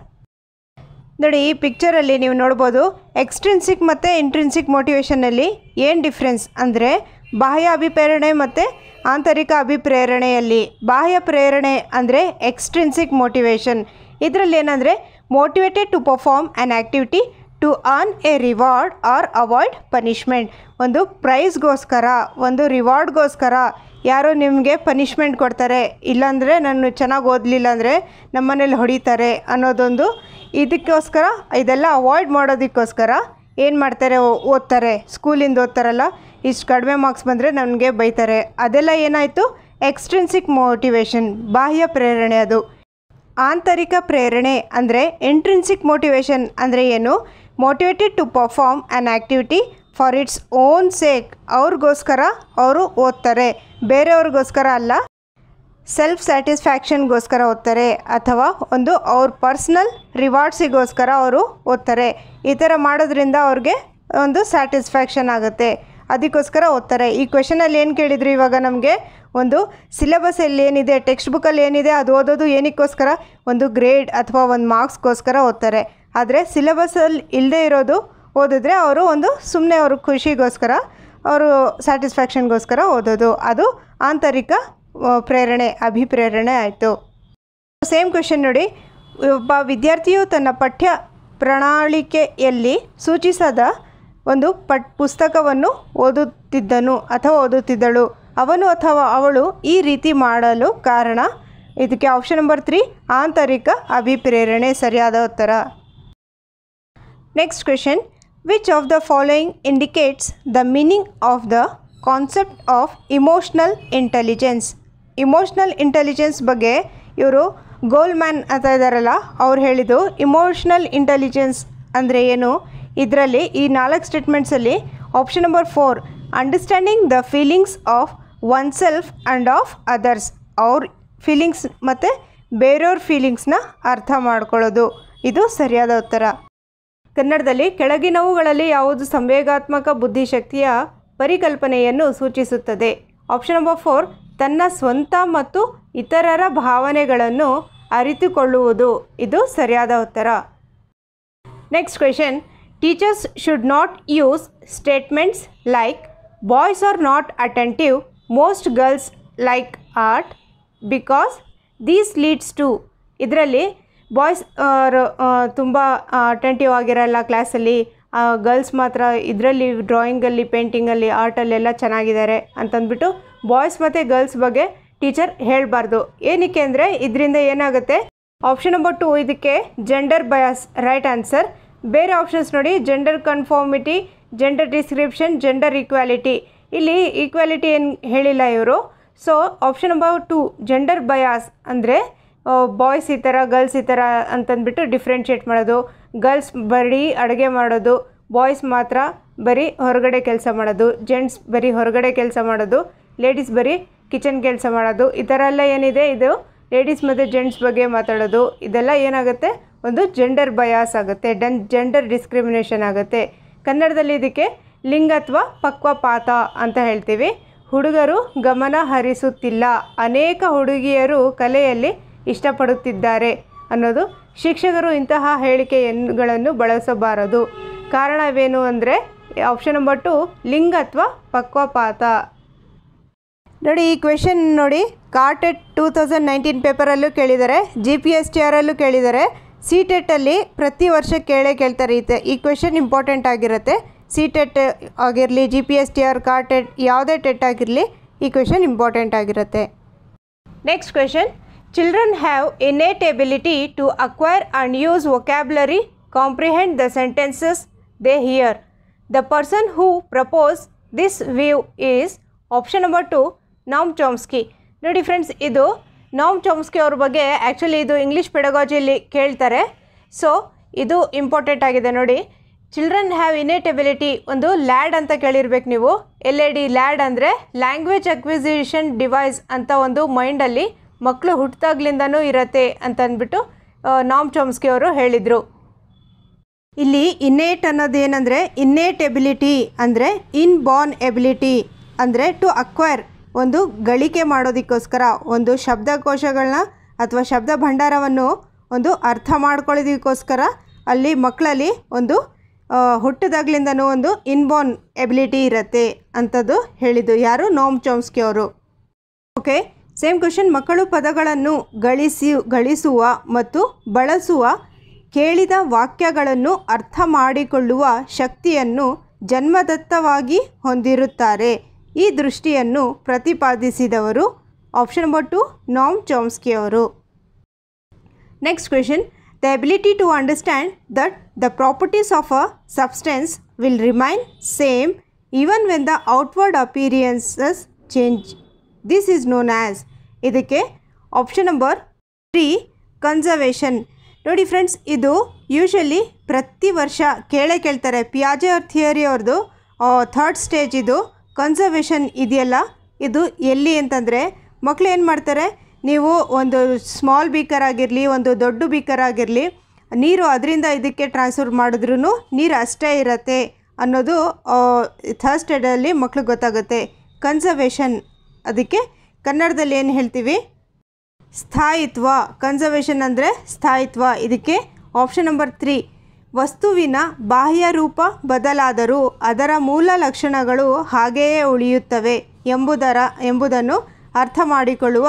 ನೋಡಿ ಈ ಪಿಕ್ಚರಲ್ಲಿ ನೀವು ನೋಡ್ಬೋದು ಎಕ್ಸ್ಟ್ರಿನ್ಸಿಕ್ ಮತ್ತು ಇಂಟ್ರಿನ್ಸಿಕ್ ಮೋಟಿವೇಶನ್ನಲ್ಲಿ ಏನು ಡಿಫ್ರೆನ್ಸ್ ಅಂದರೆ ಬಾಹ್ಯ ಅಭಿಪ್ರೇರಣೆ ಮತ್ತು ಆಂತರಿಕ ಅಭಿಪ್ರೇರಣೆಯಲ್ಲಿ ಬಾಹ್ಯ ಪ್ರೇರಣೆ ಅಂದರೆ ಎಕ್ಸ್ಟ್ರಿನ್ಸಿಕ್ ಮೋಟಿವೇಶನ್ ಇದರಲ್ಲಿ ಏನಂದರೆ motivated to perform an activity to earn a reward or avoid punishment ಒಂದು ಪ್ರೈಸ್ಗೋಸ್ಕರ ಒಂದು ರಿವಾರ್ಡ್ಗೋಸ್ಕರ ಯಾರೋ ನಿಮಗೆ ಪನಿಷ್ಮೆಂಟ್ ಕೊಡ್ತಾರೆ ಇಲ್ಲಾಂದರೆ ನಾನು ಚೆನ್ನಾಗಿ ಓದಲಿಲ್ಲ ಅಂದರೆ ನಮ್ಮನೇಲಿ ಹೊಡಿತಾರೆ ಅನ್ನೋದೊಂದು ಇದಕ್ಕೋಸ್ಕರ ಇದೆಲ್ಲ ಅವಾಯ್ಡ್ ಮಾಡೋದಕ್ಕೋಸ್ಕರ ಏನು ಮಾಡ್ತಾರೆ ಓ- ಓದ್ತಾರೆ ಸ್ಕೂಲಿಂದ ಓದ್ತಾರಲ್ಲ ಇಷ್ಟು ಕಡಿಮೆ ಮಾರ್ಕ್ಸ್ ಬಂದರೆ ನನಗೆ ಬೈತಾರೆ ಅದೆಲ್ಲ ಏನಾಯಿತು ಎಕ್ಸ್ಟ್ರಿನ್ಸಿಕ್ ಮೋಟಿವೇಶನ್ ಬಾಹ್ಯ ಪ್ರೇರಣೆ ಅದು ಆಂತರಿಕ ಪ್ರೇರಣೆ ಅಂದರೆ ಇಂಟ್ರಿನ್ಸಿಕ್ ಮೋಟಿವೇಶನ್ ಅಂದರೆ ಏನು motivated to perform an activity for its own sake ಅವ್ರಿಗೋಸ್ಕರ ಅವರು ಓದ್ತಾರೆ ಬೇರೆಯವ್ರಿಗೋಸ್ಕರ ಅಲ್ಲ ಸೆಲ್ಫ್ ಸ್ಯಾಟಿಸ್ಫ್ಯಾಕ್ಷನ್ಗೋಸ್ಕರ ಓದ್ತಾರೆ ಅಥವಾ ಒಂದು ಅವ್ರ ಪರ್ಸ್ನಲ್ ರಿವಾರ್ಡ್ಸಿಗೋಸ್ಕರ ಅವರು ಓದ್ತಾರೆ ಈ ಥರ ಮಾಡೋದ್ರಿಂದ ಅವ್ರಿಗೆ ಒಂದು ಸ್ಯಾಟಿಸ್ಫ್ಯಾಕ್ಷನ್ ಆಗುತ್ತೆ ಅದಕ್ಕೋಸ್ಕರ ಓದ್ತಾರೆ ಈ ಕ್ವೆಶನಲ್ಲಿ ಏನು ಕೇಳಿದ್ರು ಇವಾಗ ನಮಗೆ ಒಂದು ಸಿಲೆಬಸಲ್ಲಿ ಏನಿದೆ ಟೆಕ್ಸ್ಟ್ ಬುಕ್ಕಲ್ಲಿ ಏನಿದೆ ಅದು ಓದೋದು ಏನಕ್ಕೋಸ್ಕರ ಒಂದು ಗ್ರೇಡ್ ಅಥವಾ ಒಂದು ಮಾರ್ಕ್ಸ್ಗೋಸ್ಕರ ಓದ್ತಾರೆ ಆದರೆ ಸಿಲೆಬಸಲ್ಲಿ ಇಲ್ಲದೆ ಇರೋದು ಓದಿದ್ರೆ ಅವರು ಒಂದು ಸುಮ್ಮನೆ ಅವ್ರ ಖುಷಿಗೋಸ್ಕರ ಅವರು ಸ್ಯಾಟಿಸ್ಫ್ಯಾಕ್ಷನ್ಗೋಸ್ಕರ ಓದೋದು ಅದು ಆಂತರಿಕ ಆ, ಪ್ರೇರಣೆ ಅಭಿಪ್ರೇರಣೆ ಆಯಿತು ಸೇಮ್ ಕ್ವೆಶನ್ ನೋಡಿ ಒಬ್ಬ ವಿದ್ಯಾರ್ಥಿಯು ತನ್ನ ಪಠ್ಯ ಪ್ರಣಾಳಿಕೆಯಲ್ಲಿ ಸೂಚಿಸದ ಒಂದು ಪಟ್ ಪುಸ್ತಕವನ್ನು ಓದುತ್ತಿದ್ದನು ಅಥವಾ ಓದುತ್ತಿದ್ದಳು ಅವನು ಅಥವಾ ಅವಳು ಈ ರೀತಿ ಮಾಡಲು ಕಾರಣ ಇದಕ್ಕೆ ಆಪ್ಷನ್ ನಂಬರ್ ತ್ರೀ ಆಂತರಿಕ ಅಭಿಪ್ರೇರಣೆ ಸರಿಯಾದ ಉತ್ತರ next question which of the following indicates the meaning of the concept of emotional intelligence emotional intelligence ಬಗ್ಗೆ ಇವರು ಗೋಲ್ಮ್ಯಾನ್ ಅಂತ ಇದ್ದಾರಲ್ಲ ಅವ್ರು ಹೇಳಿದ್ದು ಇಮೋಷ್ನಲ್ ಇಂಟೆಲಿಜೆನ್ಸ್ ಅಂದರೆ ಏನು ಇದರಲ್ಲಿ ಈ ನಾಲ್ಕು ಸ್ಟೇಟ್ಮೆಂಟ್ಸಲ್ಲಿ option number four understanding the feelings of oneself and of others ಅವ್ರ ಫೀಲಿಂಗ್ಸ್ ಮತ್ತು ಬೇರೆಯವ್ರ ಫೀಲಿಂಗ್ಸ್ನ ಅರ್ಥ ಮಾಡ್ಕೊಳ್ಳೋದು ಇದು ಸರಿಯಾದ ಉತ್ತರ ಕನ್ನಡದಲ್ಲಿ ಕೆಳಗಿನವುಗಳಲ್ಲಿ ಯಾವುದು ಸಂವೇಗಾತ್ಮಕ ಬುದ್ಧಿಶಕ್ತಿಯ ಪರಿಕಲ್ಪನೆಯನ್ನು ಸೂಚಿಸುತ್ತದೆ ಆಪ್ಷನ್ ನಂಬರ್ ಫೋರ್ ತನ್ನ ಸ್ವಂತ ಮತ್ತು ಇತರರ ಭಾವನೆಗಳನ್ನು ಅರಿತುಕೊಳ್ಳುವುದು ಇದು ಸರಿಯಾದ ಉತ್ತರ next question teachers should not use statements like boys are not attentive most girls like art because these leads to ಇದರಲ್ಲಿ ಬಾಯ್ಸ್ ತುಂಬ ಅಟೆಂಟಿವ್ ಆಗಿರಲ್ಲ ಕ್ಲಾಸಲ್ಲಿ ಗರ್ಲ್ಸ್ ಮಾತ್ರ ಇದರಲ್ಲಿ ಡ್ರಾಯಿಂಗಲ್ಲಿ ಪೇಂಟಿಂಗಲ್ಲಿ ಆರ್ಟಲ್ಲೆಲ್ಲ ಚೆನ್ನಾಗಿದ್ದಾರೆ ಅಂತಂದ್ಬಿಟ್ಟು ಬಾಯ್ಸ್ ಮತ್ತು ಗರ್ಲ್ಸ್ ಬಗ್ಗೆ ಟೀಚರ್ ಹೇಳಬಾರ್ದು ಏನಕ್ಕೆ ಅಂದರೆ ಇದರಿಂದ ಏನಾಗುತ್ತೆ ಆಪ್ಷನ್ ನಂಬರ್ ಟು ಇದಕ್ಕೆ ಜೆಂಡರ್ ಬಯಾಸ್ ರೈಟ್ ಆನ್ಸರ್ ಬೇರೆ ಆಪ್ಷನ್ಸ್ ನೋಡಿ gender conformity gender description gender equality ಇಲ್ಲಿ ಈಕ್ವಾಲಿಟಿ ಏನು ಹೇಳಿಲ್ಲ ಇವರು so option number two gender bias ಅಂದರೆ ಬಾಯ್ಸ್ ಈ ಥರ ಗರ್ಲ್ಸ್ ಈ ಥರ ಅಂತಂದ್ಬಿಟ್ಟು ಡಿಫ್ರೆನ್ಷಿಯೇಟ್ ಮಾಡೋದು ಗರ್ಲ್ಸ್ ಬರೀ ಅಡುಗೆ ಮಾಡೋದು ಬಾಯ್ಸ್ ಮಾತ್ರ ಬರೀ ಹೊರಗಡೆ ಕೆಲಸ ಮಾಡೋದು ಜೆಂಟ್ಸ್ ಬರೀ ಹೊರಗಡೆ ಕೆಲಸ ಮಾಡೋದು ಲೇಡೀಸ್ ಬರೀ ಕಿಚನ್ ಕೆಲಸ ಮಾಡೋದು ಈ ಥರ ಎಲ್ಲ ಏನಿದೆ ಇದು ಲೇಡೀಸ್ ಮತ್ತು ಜೆಂಟ್ಸ್ ಬಗ್ಗೆ ಮಾತಾಡೋದು ಇದೆಲ್ಲ ಏನಾಗುತ್ತೆ ಒಂದು ಜೆಂಡರ್ ಬಯಾಸ್ ಆಗುತ್ತೆ ಡನ್ ಜೆಂಡರ್ ಡಿಸ್ಕ್ರಿಮಿನೇಷನ್ ಆಗುತ್ತೆ ಕನ್ನಡದಲ್ಲಿ ಇದಕ್ಕೆ ಲಿಂಗತ್ವ ಪಕ್ವಪಾತ ಅಂತ ಹೇಳ್ತೀವಿ ಹುಡುಗರು ಗಮನ ಹರಿಸುತ್ತಿಲ್ಲ ಅನೇಕ ಹುಡುಗಿಯರು ಕಲೆಯಲ್ಲಿ ಇಷ್ಟಪಡುತ್ತಿದ್ದಾರೆ ಅನ್ನೋದು ಶಿಕ್ಷಕರು ಇಂತಹ ಹೇಳಿಕೆಗಳನ್ನು ಬಳಸಬಾರದು ಕಾರಣವೇನು ಅಂದರೆ ಆಪ್ಷನ್ ನಂಬರ್ ಟು ಲಿಂಗತ್ವ ಪಕ್ವಪಾತ ನೋಡಿ ಈ ಕ್ವೆಶನ್ ನೋಡಿ ಕಾರ್ಟೆಟ್ ಟೂ ತೌಸಂಡ್ ನೈನ್ಟೀನ್ ಪೇಪರಲ್ಲೂ ಕೇಳಿದ್ದಾರೆ ಜಿ ಪಿ ಎಸ್ ಟಿ ಆರಲ್ಲೂ ಕೇಳಿದ್ದಾರೆ ಸಿ ಟೆಟ್ಟಲ್ಲಿ ಪ್ರತಿ ವರ್ಷ ಕೇಳೇ ಕೇಳ್ತಾರೆ ಈ ತ- ಈ ಕ್ವೆಶನ್ ಇಂಪಾರ್ಟೆಂಟ್ ಆಗಿರುತ್ತೆ ಸಿ ಟೆಟ್ ಆಗಿರಲಿ G P S T R KARTET ಯಾವುದೇ ಟೆಟ್ ಆಗಿರಲಿ ಈ ಕ್ವೆಶನ್ ಇಂಪಾರ್ಟೆಂಟ್ ಆಗಿರುತ್ತೆ next question children have innate ability to acquire and use vocabulary comprehend the sentences they hear the person who propose this view is option number two Noam Chomsky ನೋಡಿ ಫ್ರೆಂಡ್ಸ್ ಇದು ನೋಮ್ ಚೊಮ್ಸ್ಕಿ ಅವ್ರ ಬಗ್ಗೆ ಆ್ಯಕ್ಚುಲಿ ಇದು ಇಂಗ್ಲೀಷ್ ಪೆಡಗಾಜಿಯಲ್ಲಿ ಕೇಳ್ತಾರೆ ಸೊ ಇದು ಇಂಪಾರ್ಟೆಂಟ್ ಆಗಿದೆ ನೋಡಿ ಚಿಲ್ಡ್ರನ್ ಹ್ಯಾವ್ ಇನೇಟ್ ಎಬಿಲಿಟಿ ಒಂದು ಲ್ಯಾಡ್ ಅಂತ ಕೇಳಿರ್ಬೇಕು ನೀವು ಎಲ್ ಎ ಡಿ ಲ್ಯಾಡ್ ಅಂದರೆ ಲ್ಯಾಂಗ್ವೇಜ್ ಅಕ್ವಿಸಿಷನ್ ಡಿವೈಸ್ ಅಂತ ಒಂದು ಮೈಂಡಲ್ಲಿ ಮಕ್ಕಳು ಹುಟ್ಟಿದಾಗ್ಲಿಂದನೂ ಇರತ್ತೆ ಅಂತ ಅಂದ್ಬಿಟ್ಟು ನಾಮ್ ಚೊಮ್ಸ್ಕಿ ಅವರು ಹೇಳಿದರು ಇಲ್ಲಿ ಇನ್ನೇಟ್ ಅನ್ನೋದು ಏನಂದರೆ ಇನ್ನೇಟ್ ಎಬಿಲಿಟಿ ಅಂದರೆ ಇನ್ ಬಾರ್ನ್ ಎಬಿಲಿಟಿ ಅಂದರೆ ಟು ಅಕ್ವೈರ್ ಒಂದು ಗಳಿಕೆ ಮಾಡೋದಕ್ಕೋಸ್ಕರ ಒಂದು ಶಬ್ದಕೋಶಗಳನ್ನ ಅಥವಾ ಶಬ್ದ ಭಂಡಾರವನ್ನು ಒಂದು ಅರ್ಥ ಮಾಡ್ಕೊಳ್ಳೋದಕ್ಕೋಸ್ಕರ ಅಲ್ಲಿ ಮಕ್ಕಳಲ್ಲಿ ಒಂದು ಆ, ಹುಟ್ಟಿದಾಗ್ಲಿಂದನೂ ಒಂದು ಇನ್ಬೋರ್ನ್ ಎಬಿಲಿಟಿ ಇರುತ್ತೆ ಅಂಥದ್ದು ಹೇಳಿದ್ದು ಯಾರು ನೋಮ್ ಚೋಮ್ಸ್ಕಿ ಅವರು ಓಕೆ ಸೇಮ್ ಕ್ವಶನ್ ಮಕ್ಕಳು ಪದಗಳನ್ನು ಗಳಿಸಿ ಗಳಿಸುವ ಮತ್ತು ಬಳಸುವ ಕೇಳಿದ ವಾಕ್ಯಗಳನ್ನು ಅರ್ಥ ಮಾಡಿಕೊಳ್ಳುವ ಶಕ್ತಿಯನ್ನು ಜನ್ಮದತ್ತವಾಗಿ ಹೊಂದಿರುತ್ತಾರೆ ಈ ದೃಷ್ಟಿಯನ್ನು ಪ್ರತಿಪಾದಿಸಿದವರು option number two Noam Chomsky ಅವರು Next question The ability to understand that the properties of a substance will remain same even when the outward appearances change. This is known as ಇದಕ್ಕೆ ಆಪ್ಷನ್ ನಂಬರ್ ತ್ರೀ ಕನ್ಸರ್ವೇಷನ್ ನೋಡಿ ಫ್ರೆಂಡ್ಸ್ ಇದು ಯೂಶಲಿ ಪ್ರತಿ ವರ್ಷ ಕೇಳೇ ಕೇಳ್ತಾರೆ ಪಿಯಾಜೆ ಅವ್ರ ಥಿಯರಿ ಅವ್ರದ್ದು ಥರ್ಡ್ ಸ್ಟೇಜ್ ಇದು ಕನ್ಸರ್ವೇಷನ್ ಇದೆಯಲ್ಲ ಇದು ಎಲ್ಲಿ ಅಂತಂದರೆ ಮಕ್ಕಳು ಏನು ಮಾಡ್ತಾರೆ ನೀವು ಒಂದು ಸ್ಮಾಲ್ ಬೀಕರ್ ಆಗಿರಲಿ ಒಂದು ದೊಡ್ಡ ಬೀಕರ್ ಆಗಿರಲಿ ನೀರು ಅದರಿಂದ ಇದಕ್ಕೆ ಟ್ರಾನ್ಸ್ಫರ್ ಮಾಡಿದ್ರೂ ನೀರು ಅಷ್ಟೇ ಇರತ್ತೆ ಅನ್ನೋದು ಥರ್ಡ್ ಸ್ಟೇಡಲ್ಲಿ ಮಕ್ಳಿಗೆ ಗೊತ್ತಾಗುತ್ತೆ ಕನ್ಸರ್ವೇಷನ್ ಅದಕ್ಕೆ ಕನ್ನಡದಲ್ಲಿ ಏನು ಹೇಳ್ತೀವಿ ಸ್ಥಾಯಿತ್ವ ಕನ್ಸರ್ವೇಷನ್ ಅಂದರೆ ಸ್ಥಾಯಿತ್ವ ಇದಕ್ಕೆ ಆಪ್ಷನ್ ನಂಬರ್ ತ್ರೀ ವಸ್ತುವಿನ ಬಾಹ್ಯ ರೂಪ ಬದಲಾದರೂ ಅದರ ಮೂಲ ಲಕ್ಷಣಗಳು ಹಾಗೆಯೇ ಉಳಿಯುತ್ತವೆ ಎಂಬುದರ ಎಂಬುದನ್ನು ಅರ್ಥ ಮಾಡಿಕೊಳ್ಳುವ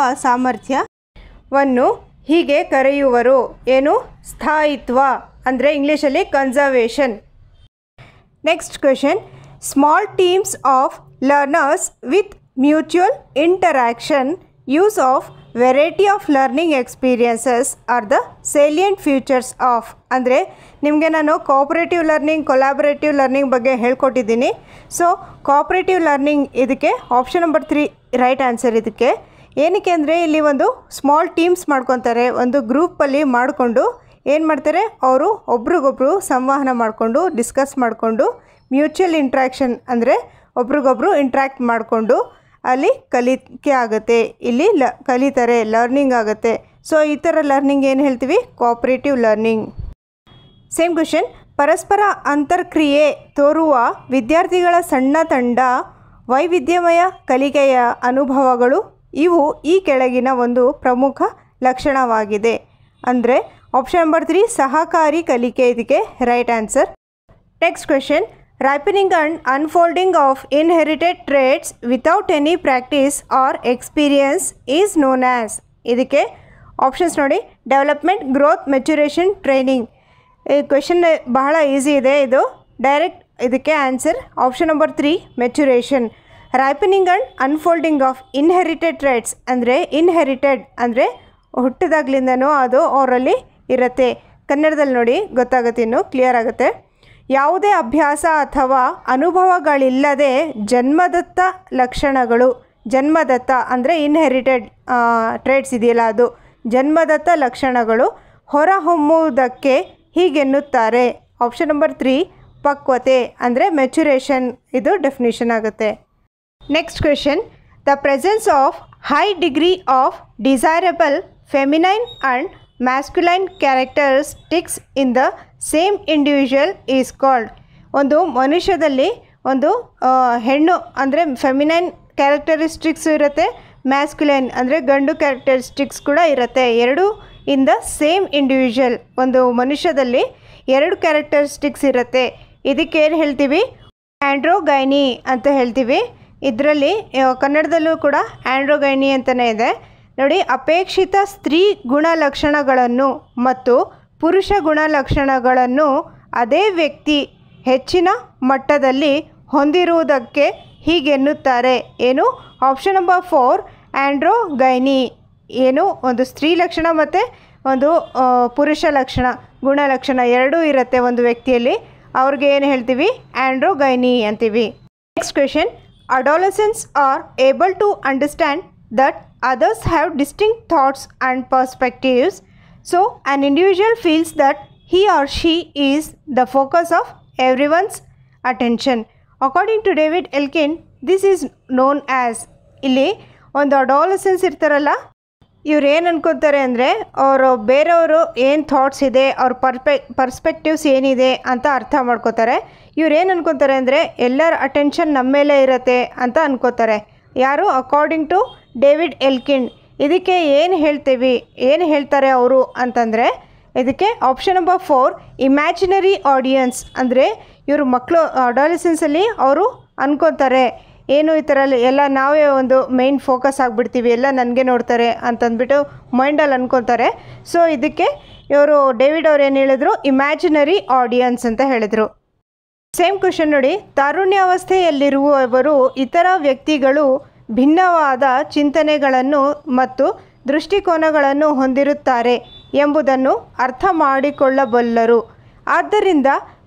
ಸಾಮರ್ಥ್ಯವನ್ನು ಹೀಗೆ ಕರೆಯುವರು ಏನು ಸ್ಥಾಯಿತ್ವ ಅಂದರೆ ಇಂಗ್ಲೀಷಲ್ಲಿ conservation next question small teams of learners with mutual interaction use of variety of learning experiences are the salient features of ಅಂದರೆ ನಿಮಗೆ ನಾನು ಕೋಆಪರೇಟಿವ್ ಲರ್ನಿಂಗ್ ಕೊಲಾಬರೇಟಿವ್ ಲರ್ನಿಂಗ್ ಬಗ್ಗೆ ಹೇಳ್ಕೊಟ್ಟಿದ್ದೀನಿ ಸೊ ಕೋಆಪರೇಟಿವ್ ಲರ್ನಿಂಗ್ ಇದಕ್ಕೆ option number three right answer ಇದಕ್ಕೆ ಏನಕ್ಕೆ ಅಂದರೆ ಇಲ್ಲಿ ಒಂದು ಸ್ಮಾಲ್ ಟೀಮ್ಸ್ ಮಾಡ್ಕೊತಾರೆ ಒಂದು ಗ್ರೂಪಲ್ಲಿ ಮಾಡಿಕೊಂಡು ಏನು ಮಾಡ್ತಾರೆ ಅವರು ಒಬ್ರಿಗೊಬ್ರು ಸಂವಹನ ಮಾಡಿಕೊಂಡು ಡಿಸ್ಕಸ್ ಮಾಡಿಕೊಂಡು ಮ್ಯೂಚುವಲ್ ಇಂಟ್ರ್ಯಾಕ್ಷನ್ ಅಂದರೆ ಒಬ್ರಿಗೊಬ್ರು ಇಂಟ್ರ್ಯಾಕ್ಟ್ ಮಾಡಿಕೊಂಡು ಅಲ್ಲಿ ಕಲಿಕೆ ಆಗುತ್ತೆ ಇಲ್ಲಿ ಲ ಕಲಿತಾರೆ ಲರ್ನಿಂಗ್ ಆಗುತ್ತೆ ಸೊ ಈ ಥರ ಲರ್ನಿಂಗ್ ಏನು ಹೇಳ್ತೀವಿ ಕೋಆಪ್ರೇಟಿವ್ ಲರ್ನಿಂಗ್ ಸೇಮ್ ಕ್ವಶನ್ ಪರಸ್ಪರ ಅಂತರ್ಕ್ರಿಯೆ ತೋರುವ ವಿದ್ಯಾರ್ಥಿಗಳ ಸಣ್ಣ ತಂಡ ವೈವಿಧ್ಯಮಯ ಕಲಿಕೆಯ ಅನುಭವಗಳು ಇವು ಈ ಕೆಳಗಿನ ಒಂದು ಪ್ರಮುಖ ಲಕ್ಷಣವಾಗಿದೆ ಅಂದರೆ ಆಪ್ಷನ್ ನಂಬರ್ ತ್ರೀ ಸಹಕಾರಿ ಕಲಿಕೆ ಇದಕ್ಕೆ right answer next question ripening and unfolding of inherited traits without any practice or experience is known as ಇದಕ್ಕೆ ಆಪ್ಷನ್ಸ್ ನೋಡಿ ಡೆವಲಪ್ಮೆಂಟ್ ಗ್ರೋತ್ ಮೆಚುರೇಷನ್ ಟ್ರೈನಿಂಗ್ ಈ ಕ್ವೆಶನ್ ಬಹಳ ಈಸಿ ಇದೆ ಇದು ಡೈರೆಕ್ಟ್ ಇದಕ್ಕೆ answer option number three maturation ripening and unfolding of inherited traits ಅಂದರೆ ಇನ್ಹೆರಿಟೆಡ್ ಅಂದರೆ ಹುಟ್ಟಿದಾಗ್ಲಿಂದನೂ ಅದು ಅವರಲ್ಲಿ ಇರುತ್ತೆ ಕನ್ನಡದಲ್ಲಿ ನೋಡಿ ಗೊತ್ತಾಗುತ್ತೆ ಇನ್ನು ಕ್ಲಿಯರ್ ಆಗುತ್ತೆ ಯಾವುದೇ ಅಭ್ಯಾಸ ಅಥವಾ ಅನುಭವಗಳಿಲ್ಲದೆ ಜನ್ಮದತ್ತ ಲಕ್ಷಣಗಳು ಜನ್ಮದತ್ತ ಅಂದರೆ ಇನ್ಹೆರಿಟೆಡ್ ಟ್ರೇಡ್ಸ್ ಇದೆಯಲ್ಲ ಅದು ಜನ್ಮದತ್ತ ಲಕ್ಷಣಗಳು ಹೊರಹೊಮ್ಮುವುದಕ್ಕೆ ಹೀಗೆನ್ನುತ್ತಾರೆ ಆಪ್ಷನ್ ನಂಬರ್ ತ್ರೀ ಪಕ್ವತೆ ಅಂದರೆ ಮೆಚುರೇಷನ್ ಇದು ಡೆಫಿನಿಷನ್ ಆಗುತ್ತೆ next question the presence of high degree of desirable feminine and masculine characteristics in the same individual is called ಒಂದು ಮನುಷ್ಯದಲ್ಲಿ ಒಂದು ಆ, ಹೆಣ್ಣು ಅಂದರೆ ಫೆಮಿನೈನ್ ಕ್ಯಾರೆಕ್ಟರಿಸ್ಟಿಕ್ಸ್ ಇರುತ್ತೆ ಮ್ಯಾಸ್ಕ್ಯುಲೈನ್ ಅಂದರೆ ಗಂಡು ಕ್ಯಾರೆಕ್ಟರಿಸ್ಟಿಕ್ಸ್ ಕೂಡ ಇರುತ್ತೆ ಎರಡು ಇನ್ ದ ಸೇಮ್ ಇಂಡಿವಿಜುವಲ್ ಒಂದು ಮನುಷ್ಯದಲ್ಲಿ ಎರಡು ಕ್ಯಾರೆಕ್ಟರಿಸ್ಟಿಕ್ಸ್ ಇರುತ್ತೆ ಇದಕ್ಕೆ ಏನು ಹೇಳ್ತೀವಿ ಆ್ಯಂಡ್ರೋಗೈನಿ ಅಂತ ಹೇಳ್ತೀವಿ ಇದರಲ್ಲಿ ಕನ್ನಡದಲ್ಲೂ ಕೂಡ ಆ್ಯಂಡ್ರೋಗೈನಿ ಅಂತಲೇ ಇದೆ ನೋಡಿ ಅಪೇಕ್ಷಿತ ಸ್ತ್ರೀ ಗುಣಲಕ್ಷಣಗಳನ್ನು ಮತ್ತು ಪುರುಷ ಗುಣಲಕ್ಷಣಗಳನ್ನು ಅದೇ ವ್ಯಕ್ತಿ ಹೆಚ್ಚಿನ ಮಟ್ಟದಲ್ಲಿ ಹೊಂದಿರುವುದಕ್ಕೆ ಹೀಗೆನ್ನುತ್ತಾರೆ ಏನು ಆಪ್ಷನ್ ನಂಬರ್ ಫೋರ್ ಆ್ಯಂಡ್ರೋಗೈನಿ ಏನು ಒಂದು ಸ್ತ್ರೀ ಲಕ್ಷಣ ಮತ್ತು ಒಂದು ಆ, ಪುರುಷ ಲಕ್ಷಣ ಗುಣಲಕ್ಷಣ ಎರಡೂ ಇರುತ್ತೆ ಒಂದು ವ್ಯಕ್ತಿಯಲ್ಲಿ ಅವ್ರಿಗೆ ಏನು ಹೇಳ್ತೀವಿ ಆ್ಯಂಡ್ರೋಗೈನಿ ಅಂತೀವಿ next question adolescents are able to understand that others have distinct thoughts and perspectives. So, an individual feels that he or she is the focus of everyone's attention. According to David Elkin, this is known as ಇಲ್ಲಿ ಒಂದು ಅಡಾಲಸೆನ್ಸ್ ಇರ್ತಾರಲ್ಲ ಇವ್ರು ಏನು ಅನ್ಕೊತಾರೆ ಅಂದರೆ ಅವರು ಬೇರೆಯವರು ಏನು ಥಾಟ್ಸ್ ಇದೆ ಅವ್ರ ಪರ್ಪೆ ಪರ್ಸ್ಪೆಕ್ಟಿವ್ಸ್ ಏನಿದೆ ಅಂತ ಅರ್ಥ ಮಾಡ್ಕೋತಾರೆ ಇವ್ರು ಏನು ಅನ್ಕೊತಾರೆ ಅಂದರೆ ಎಲ್ಲರ ಅಟೆನ್ಷನ್ ನಮ್ಮ ಮೇಲೆ ಇರುತ್ತೆ ಅಂತ ಅನ್ಕೋತಾರೆ ಯಾರು ಅಕಾರ್ಡಿಂಗ್ ಟು ಡೇವಿಡ್ ಎಲ್ಕಿನ್ ಇದಕ್ಕೆ ಏನು ಹೇಳ್ತೀವಿ ಏನು ಹೇಳ್ತಾರೆ ಅವರು ಅಂತಂದರೆ ಇದಕ್ಕೆ option number four imaginary audience ಅಂದರೆ ಇವರು ಮಕ್ಕಳು ಅಡಾಲಿಸೆನ್ಸಲ್ಲಿ ಅವರು ಅನ್ಕೋತಾರೆ ಏನು ಈ ಥರ ಎಲ್ಲ ನಾವೇ ಒಂದು ಮೇಯ್ನ್ ಫೋಕಸ್ ಆಗಿಬಿಡ್ತೀವಿ ಎಲ್ಲ ನನಗೆ ನೋಡ್ತಾರೆ ಅಂತಂದ್ಬಿಟ್ಟು ಮೈಂಡಲ್ಲಿ ಅನ್ಕೊತಾರೆ ಸೊ ಇದಕ್ಕೆ ಇವರು ಡೇವಿಡ್ ಅವ್ರು ಏನು ಹೇಳಿದ್ರು ಇಮ್ಯಾಜಿನರಿ ಆಡಿಯನ್ಸ್ ಅಂತ ಹೇಳಿದರು ಸೇಮ್ ಕ್ವಶನ್ ನೋಡಿ ತಾರುಣ್ಯಾವಸ್ಥೆಯಲ್ಲಿರುವವರು ಇತರ ವ್ಯಕ್ತಿಗಳು ಭಿನ್ನವಾದ ಚಿಂತನೆಗಳನ್ನು ಮತ್ತು ದೃಷ್ಟಿಕೋನಗಳನ್ನು ಹೊಂದಿರುತ್ತಾರೆ ಎಂಬುದನ್ನು ಅರ್ಥ ಮಾಡಿಕೊಳ್ಳಬಲ್ಲರು ಆದ್ದರಿಂದ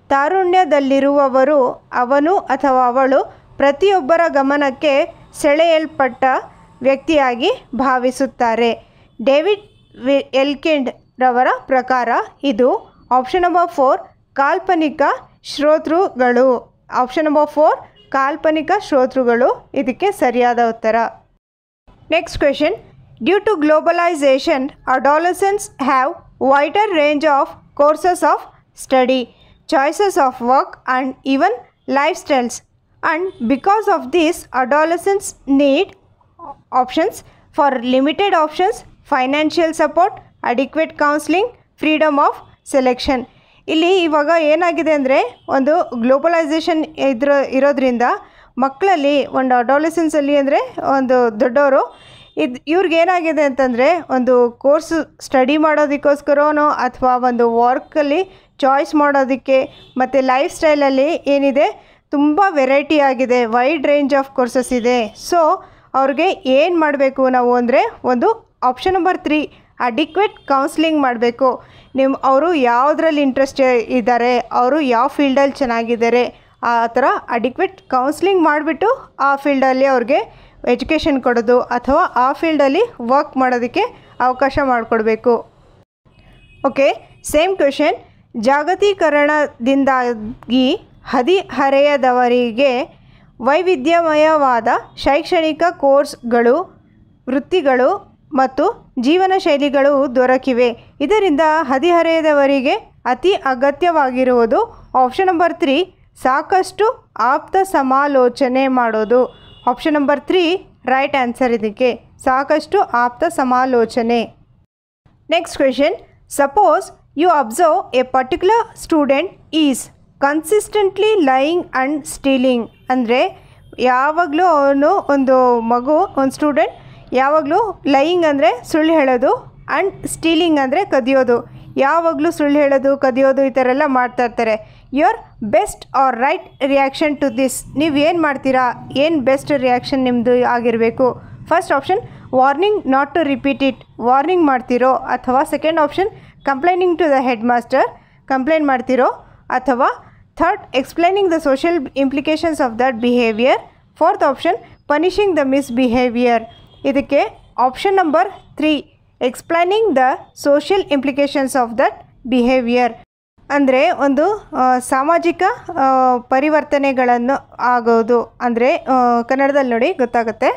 ತಾರುಣ್ಯದಲ್ಲಿರುವವರು ಅವನು ಅಥವಾ ಅವಳು ಪ್ರತಿಯೊಬ್ಬರ ಗಮನಕ್ಕೆ ಸೆಳೆಯಲ್ಪಟ್ಟ ವ್ಯಕ್ತಿಯಾಗಿ ಭಾವಿಸುತ್ತಾರೆ ಡೇವಿಡ್ ವಿ ಎಲ್ಕಿಂಡ್ ರವರ ಪ್ರಕಾರ ಇದು ಆಪ್ಷನ್ ನಂಬರ್ ಫೋರ್ ಕಾಲ್ಪನಿಕ ಶ್ರೋತೃಗಳು ಆಪ್ಷನ್ ನಂಬರ್ ಫೋರ್ ಕಾಲ್ಪನಿಕ ಶ್ರೋತೃಗಳು ಇದಕ್ಕೆ ಸರಿಯಾದ ಉತ್ತರ next question due to globalisation adolescents have wider range of courses of study choices of work and even lifestyles and because of this adolescents need options for limited options financial support adequate counselling freedom of selection ಇಲ್ಲಿ ಇವಾಗ ಏನಾಗಿದೆ ಅಂದರೆ ಒಂದು ಗ್ಲೋಬಲೈಸೇಷನ್ ಇದ್ರ ಇರೋದ್ರಿಂದ ಮಕ್ಕಳಲ್ಲಿ ಒಂದು ಅಡಾಲಸೆನ್ಸಲ್ಲಿ ಅಂದರೆ ಒಂದು ದೊಡ್ಡವರು ಇದು ಇವ್ರಿಗೆ ಏನಾಗಿದೆ ಅಂತಂದರೆ ಒಂದು ಕೋರ್ಸ್ ಸ್ಟಡಿ ಮಾಡೋದಕ್ಕೋಸ್ಕರನೋ ಅಥವಾ ಒಂದು ವರ್ಕಲ್ಲಿ ಚಾಯ್ಸ್ ಮಾಡೋದಕ್ಕೆ ಮತ್ತು ಲೈಫ್ ಸ್ಟೈಲಲ್ಲಿ ಏನಿದೆ ತುಂಬ ವೆರೈಟಿ ಆಗಿದೆ ವೈಡ್ ರೇಂಜ್ ಆಫ್ ಕೋರ್ಸಸ್ ಇದೆ ಸೊ ಅವ್ರಿಗೆ ಏನು ಮಾಡಬೇಕು ನಾವು ಅಂದರೆ ಒಂದು option number three adequate counselling ಮಾಡಬೇಕು ನಿಮ್ಮ ಅವರು ಯಾವುದ್ರಲ್ಲಿ ಇಂಟ್ರೆಸ್ಟ್ ಇದ್ದಾರೆ ಅವರು ಯಾವ ಫೀಲ್ಡಲ್ಲಿ ಚೆನ್ನಾಗಿದ್ದಾರೆ ಆ ಥರ ಅಡಿಕ್ವೇಟ್ ಕೌನ್ಸ್ಲಿಂಗ್ ಮಾಡಿಬಿಟ್ಟು ಆ ಫೀಲ್ಡಲ್ಲಿ ಅವ್ರಿಗೆ ಎಜುಕೇಷನ್ ಕೊಡೋದು ಅಥವಾ ಆ ಫೀಲ್ಡಲ್ಲಿ ವರ್ಕ್ ಮಾಡೋದಕ್ಕೆ ಅವಕಾಶ ಮಾಡಿಕೊಡ್ಬೇಕು ಓಕೆ ಸೇಮ್ ಕ್ವೆಶನ್ ಜಾಗತೀಕರಣದಿಂದಾಗಿ ಹದಿಹರೆಯದವರಿಗೆ ವೈವಿಧ್ಯಮಯವಾದ ಶೈಕ್ಷಣಿಕ ಕೋರ್ಸ್ಗಳು ವೃತ್ತಿಗಳು ಮತ್ತು ಜೀವನ ಶೈಲಿಗಳು ದೊರಕಿವೆ ಇದರಿಂದ ಹದಿಹರೆಯದವರಿಗೆ ಅತಿ ಅಗತ್ಯವಾಗಿರುವುದು ಆಪ್ಷನ್ ನಂಬರ್ ತ್ರೀ ಸಾಕಷ್ಟು ಆಪ್ತ ಸಮಾಲೋಚನೆ ಮಾಡೋದು option number three right answer ಇದಕ್ಕೆ ಸಾಕಷ್ಟು ಆಪ್ತ ಸಮಾಲೋಚನೆ next question suppose you observe a particular student is consistently lying and stealing ಅಂದರೆ ಯಾವಾಗಲೂ ಅವನು ಒಂದು ಮಗು ಒಂದು ಸ್ಟೂಡೆಂಟ್ ಯಾವಾಗಲೂ ಲೈಯಿಂಗ್ ಅಂದರೆ ಸುಳ್ಳು ಹೇಳೋದು ಆ್ಯಂಡ್ ಸ್ಟೀಲಿಂಗ್ ಅಂದರೆ ಕದಿಯೋದು ಯಾವಾಗಲೂ ಸುಳ್ಳು ಹೇಳೋದು ಕದಿಯೋದು ಈ ಥರ ಎಲ್ಲ ಮಾಡ್ತಾ ಇರ್ತಾರೆ your best or right reaction to this ನೀವು ಏನು ಮಾಡ್ತೀರಾ ಏನು ಬೆಸ್ಟ್ ರಿಯಾಕ್ಷನ್ ನಿಮ್ಮದು ಆಗಿರಬೇಕು first option warning not to repeat it warning ಮಾಡ್ತಿರೋ ಅಥವಾ second option complaining to the headmaster complaint ಮಾಡ್ತಿರೋ ಅಥವಾ third explaining the social implications of that behaviour fourth option punishing the misbehaviour ಇದಕ್ಕೆ option number three explaining the social implications of that behaviour ಅಂದರೆ ಒಂದು ಆ, ಸಾಮಾಜಿಕ ಆ, ಪರಿವರ್ತನೆಗಳನ್ನು ಆಗೋದು ಅಂದರೆ ಕನ್ನಡದಲ್ಲಿ ನೋಡಿ ಗೊತ್ತಾಗುತ್ತೆ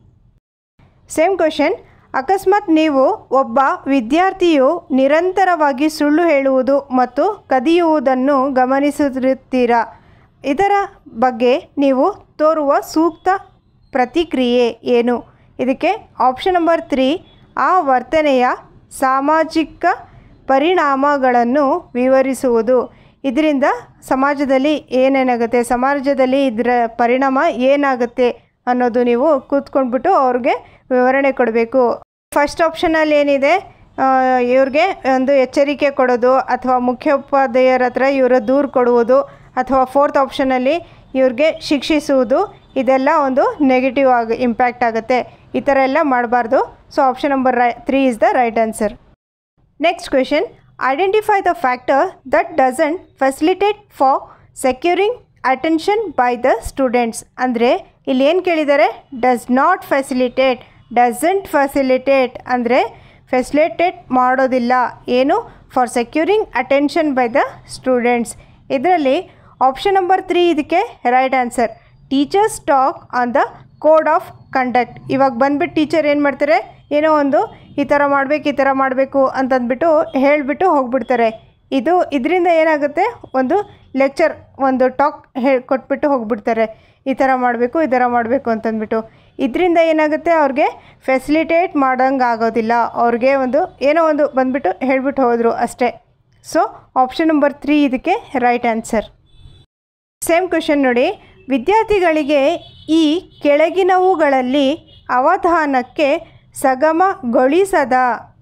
ಸೇಮ್ ಕ್ವಶನ್ ಅಕಸ್ಮಾತ್ ನೀವು ಒಬ್ಬ ವಿದ್ಯಾರ್ಥಿಯು ನಿರಂತರವಾಗಿ ಸುಳ್ಳು ಹೇಳುವುದು ಮತ್ತು ಕದಿಯುವುದನ್ನು ಗಮನಿಸುತ್ತಿರುತ್ತೀರಾ ಇದರ ಬಗ್ಗೆ ನೀವು ತೋರುವ ಸೂಕ್ತ ಪ್ರತಿಕ್ರಿಯೆ ಏನು ಇದಕ್ಕೆ ಆಪ್ಷನ್ ನಂಬರ್ ತ್ರೀ ಆ ವರ್ತನೆಯ ಸಾಮಾಜಿಕ ಪರಿಣಾಮಗಳನ್ನು ವಿವರಿಸುವುದು ಇದರಿಂದ ಸಮಾಜದಲ್ಲಿ ಏನೇನಾಗುತ್ತೆ ಸಮಾಜದಲ್ಲಿ ಇದರ ಪರಿಣಾಮ ಏನಾಗುತ್ತೆ ಅನ್ನೋದು ನೀವು ಕೂತ್ಕೊಂಡ್ಬಿಟ್ಟು ಅವ್ರಿಗೆ ವಿವರಣೆ ಕೊಡಬೇಕು ಫಸ್ಟ್ ಆಪ್ಷನಲ್ಲಿ ಏನಿದೆ ಆ, ಇವ್ರಿಗೆ ಒಂದು ಎಚ್ಚರಿಕೆ ಕೊಡೋದು ಅಥವಾ ಮುಖ್ಯೋಪಾಧ್ಯಾಯರ ಹತ್ರ ಇವರ ದೂರು ಕೊಡುವುದು ಅಥವಾ ಫೋರ್ತ್ ಆಪ್ಷನಲ್ಲಿ ಇವ್ರಿಗೆ ಶಿಕ್ಷಿಸುವುದು ಇದೆಲ್ಲ ಒಂದು ನೆಗೆಟಿವ್ ಆಗಿ ಇಂಪ್ಯಾಕ್ಟ್ ಆಗುತ್ತೆ ಈ ಥರ ಎಲ್ಲ ಮಾಡಬಾರ್ದು ಸೊ ಆಪ್ಷನ್ ನಂಬರ್ ರೈ three is the right answer next question identify the factor that doesn't facilitate for securing attention by the students ಅಂದರೆ ಇಲ್ಲಿ ಏನು ಕೇಳಿದ್ದಾರೆ does not facilitate doesn't facilitate ಅಂದರೆ ಫೆಸಿಲಿಟೇಟ್ ಮಾಡೋದಿಲ್ಲ ಏನು for securing attention by the students ಇದರಲ್ಲಿ ಆಪ್ಷನ್ ನಂಬರ್ ತ್ರೀ ಇದಕ್ಕೆ right answer teachers talk on the code of conduct ಇವಾಗ ಬಂದ್ಬಿಟ್ಟು ಟೀಚರ್ ಏನು ಮಾಡ್ತಾರೆ ಏನೋ ಒಂದು ಈ ಥರ ಮಾಡಬೇಕು ಈ ಥರ ಮಾಡಬೇಕು ಅಂತಂದ್ಬಿಟ್ಟು ಹೇಳಿಬಿಟ್ಟು ಹೋಗ್ಬಿಡ್ತಾರೆ ಇದು ಇದರಿಂದ ಏನಾಗುತ್ತೆ ಒಂದು ಲೆಕ್ಚರ್ ಒಂದು ಟಾಕ್ ಹೇಳಿ ಕೊಟ್ಬಿಟ್ಟು ಹೋಗ್ಬಿಡ್ತಾರೆ ಈ ಥರ ಮಾಡಬೇಕು ಈ ಥರ ಮಾಡಬೇಕು ಅಂತಂದ್ಬಿಟ್ಟು ಇದರಿಂದ ಏನಾಗುತ್ತೆ ಅವ್ರಿಗೆ ಫೆಸಿಲಿಟೇಟ್ ಮಾಡೋಂಗೆ ಆಗೋದಿಲ್ಲ ಅವ್ರಿಗೆ ಒಂದು ಏನೋ ಒಂದು ಬಂದ್ಬಿಟ್ಟು ಹೇಳಿಬಿಟ್ಟು ಹೋದರು ಅಷ್ಟೇ ಸೊ ಆಪ್ಷನ್ ನಂಬರ್ ತ್ರೀ ಇದಕ್ಕೆ ರೈಟ್ ಆನ್ಸರ್ ಸೇಮ್ ಕ್ವೆಶನ್ ನೋಡಿ ವಿದ್ಯಾರ್ಥಿಗಳಿಗೆ ಈ ಕೆಳಗಿನವುಗಳಲ್ಲಿ ಅವಧಾನಕ್ಕೆ ಸಗಮಗೊಳಿಸದ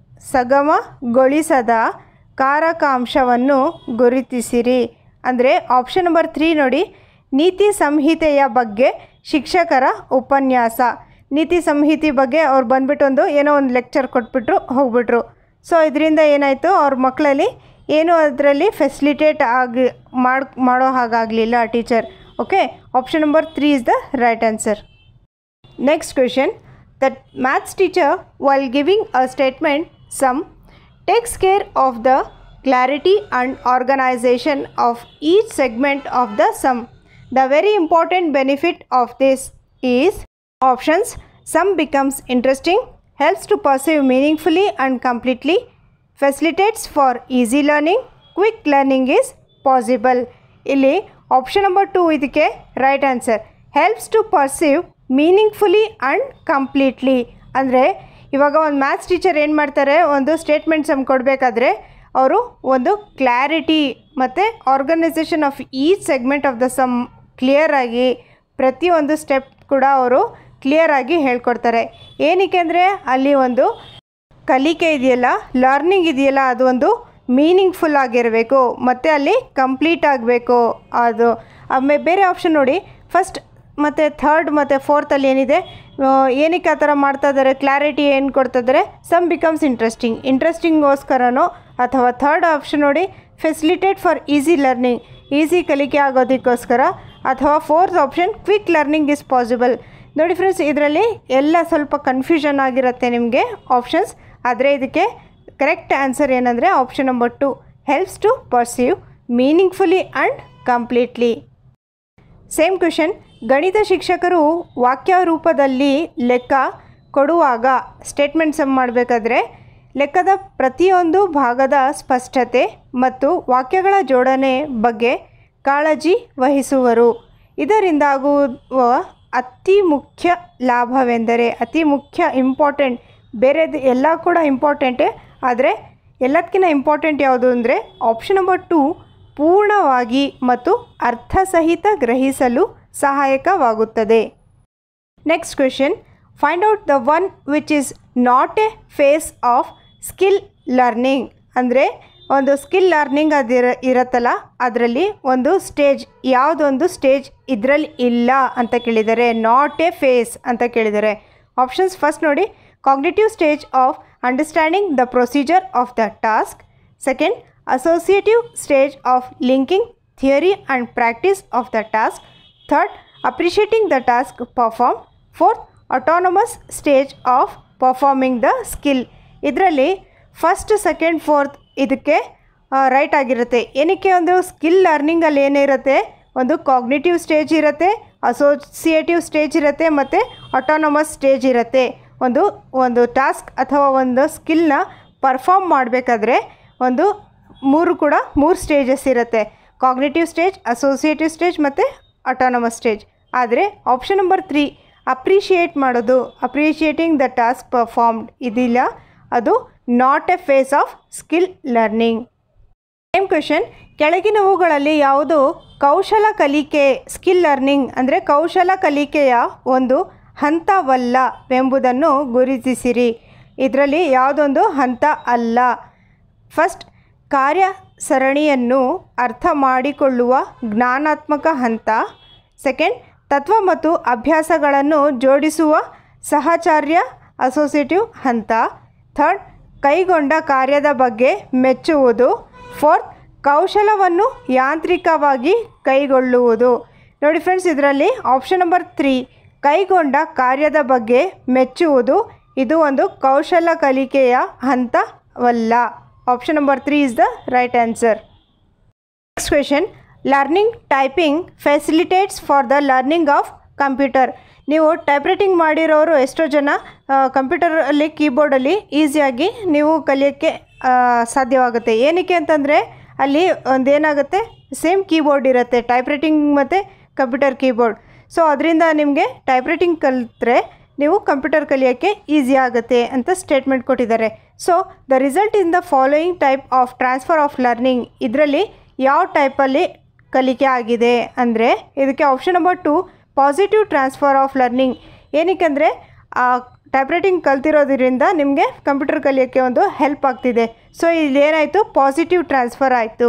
ಸಗಮಗೊಳಿಸದ ಕಾರಕಾಂಶವನ್ನು ಗುರುತಿಸಿರಿ ಅಂದರೆ ಆಪ್ಷನ್ ನಂಬರ್ ತ್ರೀ ನೋಡಿ ನೀತಿ ಸಂಹಿತೆಯ ಬಗ್ಗೆ ಶಿಕ್ಷಕರ ಉಪನ್ಯಾಸ ನೀತಿ ಸಂಹಿತೆ ಬಗ್ಗೆ ಅವ್ರು ಬಂದ್ಬಿಟ್ಟು ಒಂದು ಏನೋ ಒಂದು ಲೆಕ್ಚರ್ ಕೊಟ್ಬಿಟ್ರು ಹೋಗ್ಬಿಟ್ರು ಸೊ ಇದರಿಂದ ಏನಾಯಿತು ಅವ್ರ ಮಕ್ಕಳಲ್ಲಿ ಏನು ಅದರಲ್ಲಿ ಫೆಸಿಲಿಟೇಟ್ ಆಗಿ ಮಾಡಿ ಮಾಡೋ ಹಾಗಾಗಲಿಲ್ಲ teacher okay option number three is the right answer Next question that maths teacher while giving a statement sum takes care of the clarity and organization of each segment of the sum. The very important benefit of this is options sum becomes interesting, helps to perceive meaningfully and completely, facilitates for easy learning, quick learning is possible. ಇಲ್ಲಿ ಆಪ್ಷನ್ ನಂಬರ್ ಟು ಇದಕ್ಕೆ right answer helps to perceive meaningfully and completely ಅಂದರೆ ಇವಾಗ ಒಂದು ಮ್ಯಾಥ್ಸ್ ಟೀಚರ್ ಏನು ಮಾಡ್ತಾರೆ ಒಂದು ಸ್ಟೇಟ್ಮೆಂಟ್ ಸಮ್ ಕೊಡಬೇಕಾದ್ರೆ ಅವರು ಒಂದು ಕ್ಲಾರಿಟಿ ಮತ್ತು organisation of each segment of the sum ಕ್ಲಿಯರಾಗಿ ಪ್ರತಿಯೊಂದು ಸ್ಟೆಪ್ ಕೂಡ ಅವರು ಕ್ಲಿಯರಾಗಿ ಹೇಳ್ಕೊಡ್ತಾರೆ ಏನಕ್ಕೆ ಅಂದರೆ ಅಲ್ಲಿ ಒಂದು ಕಲಿಕೆ ಇದೆಯಲ್ಲ ಲರ್ನಿಂಗ್ ಇದೆಯಲ್ಲ ಅದು ಒಂದು ಮೀನಿಂಗ್ಫುಲ್ ಆಗಿರಬೇಕು ಮತ್ತು ಅಲ್ಲಿ ಕಂಪ್ಲೀಟ್ ಆಗಬೇಕು ಅದು ಆಮೇಲೆ ಬೇರೆ ಆಪ್ಷನ್ ನೋಡಿ ಫಸ್ಟ್ ಮತ್ತು ಥರ್ಡ್ ಮತ್ತು ಫೋರ್ತಲ್ಲಿ ಏನಿದೆ ಆ, ಏನಕ್ಕೆ ಆ ಥರ ಮಾಡ್ತಾ ಇದ್ದಾರೆ ಕ್ಲಾರಿಟಿ ಏನು ಕೊಡ್ತಾ ಇದ್ದಾರೆ ಸಮ್ ಬಿಕಮ್ಸ್ ಇಂಟ್ರೆಸ್ಟಿಂಗ್ ಇಂಟ್ರೆಸ್ಟಿಂಗೋಸ್ಕರನೋ ಅಥವಾ ಥರ್ಡ್ ಆಪ್ಷನ್ ನೋಡಿ facilitate for easy learning easy ಕಲಿಕೆ ಆಗೋದಕ್ಕೋಸ್ಕರ ಅಥವಾ fourth option quick learning is possible ನೋಡಿ ಫ್ರೆಂಡ್ಸ್ ಇದರಲ್ಲಿ ಎಲ್ಲ ಸ್ವಲ್ಪ ಕನ್ಫ್ಯೂಷನ್ ಆಗಿರುತ್ತೆ ನಿಮಗೆ ಆಪ್ಷನ್ಸ್ ಆದರೆ ಇದಕ್ಕೆ ಕರೆಕ್ಟ್ ಆನ್ಸರ್ ಏನಂದರೆ option number two helps to perceive meaningfully and completely same question ಗಣಿತ ಶಿಕ್ಷಕರು ವಾಕ್ಯ ರೂಪದಲ್ಲಿ ಲೆಕ್ಕ ಕೊಡುವಾಗ ಸ್ಟೇಟ್ಮೆಂಟ್ ಸಮ್ ಮಾಡಬೇಕಾದ್ರೆ ಲೆಕ್ಕದ ಪ್ರತಿಯೊಂದು ಭಾಗದ ಸ್ಪಷ್ಟತೆ ಮತ್ತು ವಾಕ್ಯಗಳ ಜೋಡಣೆ ಬಗ್ಗೆ ಕಾಳಜಿ ವಹಿಸುವರು ಇದರಿಂದಾಗುವ ಅತಿ ಮುಖ್ಯ ಲಾಭವೆಂದರೆ ಅತಿ ಮುಖ್ಯ ಇಂಪಾರ್ಟೆಂಟ್ ಬೇರೆದು ಎಲ್ಲ ಕೂಡ ಇಂಪಾರ್ಟೆಂಟೇ ಆದರೆ ಎಲ್ಲದಕ್ಕಿಂತ ಇಂಪಾರ್ಟೆಂಟ್ ಯಾವುದು ಅಂದರೆ ಆಪ್ಷನ್ ನಂಬರ್ ಟು ಪೂರ್ಣವಾಗಿ ಮತ್ತು ಅರ್ಥಸಹಿತ ಗ್ರಹಿಸಲು ಸಹಾಯಕವಾಗುತ್ತದೆ next question find out the one which is not a phase of skill learning ಅಂದರೆ ಒಂದು ಸ್ಕಿಲ್ ಲರ್ನಿಂಗ್ ಅದಿರ ಇರತ್ತಲ್ಲ ಅದರಲ್ಲಿ ಒಂದು ಸ್ಟೇಜ್ ಯಾವುದೊಂದು ಸ್ಟೇಜ್ ಇದರಲ್ಲಿ ಇಲ್ಲ ಅಂತ ಕೇಳಿದ್ದಾರೆ ನಾಟ್ ಎ ಫೇಸ್ ಅಂತ ಕೇಳಿದ್ದಾರೆ ಆಪ್ಷನ್ಸ್ ಫಸ್ಟ್ ನೋಡಿ cognitive stage of understanding the procedure of the task second associative stage of linking theory and practice of the task third appreciating the task perform fourth autonomous stage of performing the skill ಇದರಲ್ಲಿ ಫಸ್ಟ್ ಸೆಕೆಂಡ್ ಫೋರ್ತ್ ಇದಕ್ಕೆ ರೈಟ್ ಆಗಿರುತ್ತೆ ಏನಕ್ಕೆ ಒಂದು ಸ್ಕಿಲ್ ಲರ್ನಿಂಗಲ್ಲಿ ಏನಿರುತ್ತೆ ಒಂದು ಕಾಗ್ನಿಟಿವ್ ಸ್ಟೇಜ್ ಇರುತ್ತೆ ಅಸೋಸಿಯೇಟಿವ್ ಸ್ಟೇಜ್ ಇರುತ್ತೆ ಮತ್ತು ಅಟಾನಮಸ್ ಸ್ಟೇಜ್ ಇರುತ್ತೆ ಒಂದು ಒಂದು ಟಾಸ್ಕ್ ಅಥವಾ ಒಂದು ಸ್ಕಿಲ್ನ ಪರ್ಫಾರ್ಮ್ ಮಾಡಬೇಕಾದ್ರೆ ಒಂದು ಮೂರು ಕೂಡ ಮೂರು ಸ್ಟೇಜಸ್ ಇರುತ್ತೆ ಕಾಗ್ನೇಟಿವ್ ಸ್ಟೇಜ್ ಅಸೋಸಿಯೇಟಿವ್ ಸ್ಟೇಜ್ ಮತ್ತು ಅಟಾನಮಸ್ ಸ್ಟೇಜ್ ಆದರೆ ಆಪ್ಷನ್ ನಂಬರ್ ತ್ರೀ ಅಪ್ರಿಷಿಯೇಟ್ ಮಾಡೋದು ಅಪ್ರಿಷಿಯೇಟಿಂಗ್ ದ ಟಾಸ್ಕ್ ಪರ್ಫಾರ್ಮ್ಡ್ ಇದಿಲ್ಲ ಅದು not a phase of skill learning same question ಕೆಳಗಿನವುಗಳಲ್ಲಿ ಯಾವುದು ಕೌಶಲ ಕಲಿಕೆ ಸ್ಕಿಲ್ ಲರ್ನಿಂಗ್ ಅಂದರೆ ಕೌಶಲ ಕಲಿಕೆಯ ಒಂದು ಹಂತವಲ್ಲವೆಂಬುದನ್ನು ಗುರುತಿಸಿರಿ ಇದರಲ್ಲಿ ಯಾವುದೊಂದು ಹಂತ ಅಲ್ಲ ಫಸ್ಟ್ ಕಾರ್ಯ ಸರಣಿಯನ್ನು ಅರ್ಥ ಮಾಡಿಕೊಳ್ಳುವ ಜ್ಞಾನಾತ್ಮಕ ಹಂತ ಸೆಕೆಂಡ್ ತತ್ವ ಮತ್ತು ಅಭ್ಯಾಸಗಳನ್ನು ಜೋಡಿಸುವ ಸಹಚಾರ್ಯ ಅಸೋಸಿಯೇಟಿವ್ ಹಂತ ಥರ್ಡ್ ಕೈಗೊಂಡ ಕಾರ್ಯದ ಬಗ್ಗೆ ಮೆಚ್ಚುವುದು ಫೋರ್ತ್ ಕೌಶಲವನ್ನು ಯಾಂತ್ರಿಕವಾಗಿ ಕೈಗೊಳ್ಳುವುದು ನೋಡಿ ಫ್ರೆಂಡ್ಸ್ ಇದರಲ್ಲಿ ಆಪ್ಷನ್ ನಂಬರ್ ತ್ರೀ ಕೈಗೊಂಡ ಕಾರ್ಯದ ಬಗ್ಗೆ ಮೆಚ್ಚುವುದು ಇದು ಒಂದು ಕೌಶಲ ಕಲಿಕೆಯ ಹಂತವಲ್ಲ option number three is the right answer next question learning typing facilitates for the learning of computer ನೀವು ಟೈಪ್ ರೈಟಿಂಗ್ ಮಾಡಿರೋರು ಎಷ್ಟೋ ಜನ ಕಂಪ್ಯೂಟರಲ್ಲಿ ಕೀಬೋರ್ಡಲ್ಲಿ ಈಸಿಯಾಗಿ ನೀವು ಕಲಿಯೋಕ್ಕೆ ಆ, ಸಾಧ್ಯವಾಗುತ್ತೆ ಏನಕ್ಕೆ ಅಂತಂದರೆ ಅಲ್ಲಿ ಒಂದೇನಾಗುತ್ತೆ ಸೇಮ್ ಕೀಬೋರ್ಡ್ ಇರುತ್ತೆ ಟೈಪ್ ರೈಟಿಂಗ್ ಮತ್ತು ಕಂಪ್ಯೂಟರ್ ಕೀಬೋರ್ಡ್ ಸೊ ಅದರಿಂದ ನಿಮಗೆ ಟೈಪ್ ರೈಟಿಂಗ್ ಕಲಿತ್ರೆ ನೀವು ಕಂಪ್ಯೂಟರ್ ಕಲಿಯೋಕ್ಕೆ ಈಸಿ ಆಗುತ್ತೆ ಅಂತ ಸ್ಟೇಟ್ಮೆಂಟ್ ಕೊಟ್ಟಿದ್ದಾರೆ so the result in the following type of transfer of learning ಇದರಲ್ಲಿ ಯಾವ ಟೈಪಲ್ಲಿ ಕಲಿಕೆ ಆಗಿದೆ ಅಂದರೆ ಇದಕ್ಕೆ option number two positive transfer of learning ಏನಕ್ಕೆ ಅಂದರೆ ಟೈಪ್ ರೈಟಿಂಗ್ ಕಲ್ತಿರೋದ್ರಿಂದ ನಿಮಗೆ ಕಂಪ್ಯೂಟರ್ ಕಲಿಯೋಕ್ಕೆ ಒಂದು ಹೆಲ್ಪ್ ಆಗ್ತಿದೆ ಸೊ ಇಲ್ಲಿ ಏನಾಯಿತು ಪಾಸಿಟಿವ್ ಟ್ರಾನ್ಸ್ಫರ್ ಆಯಿತು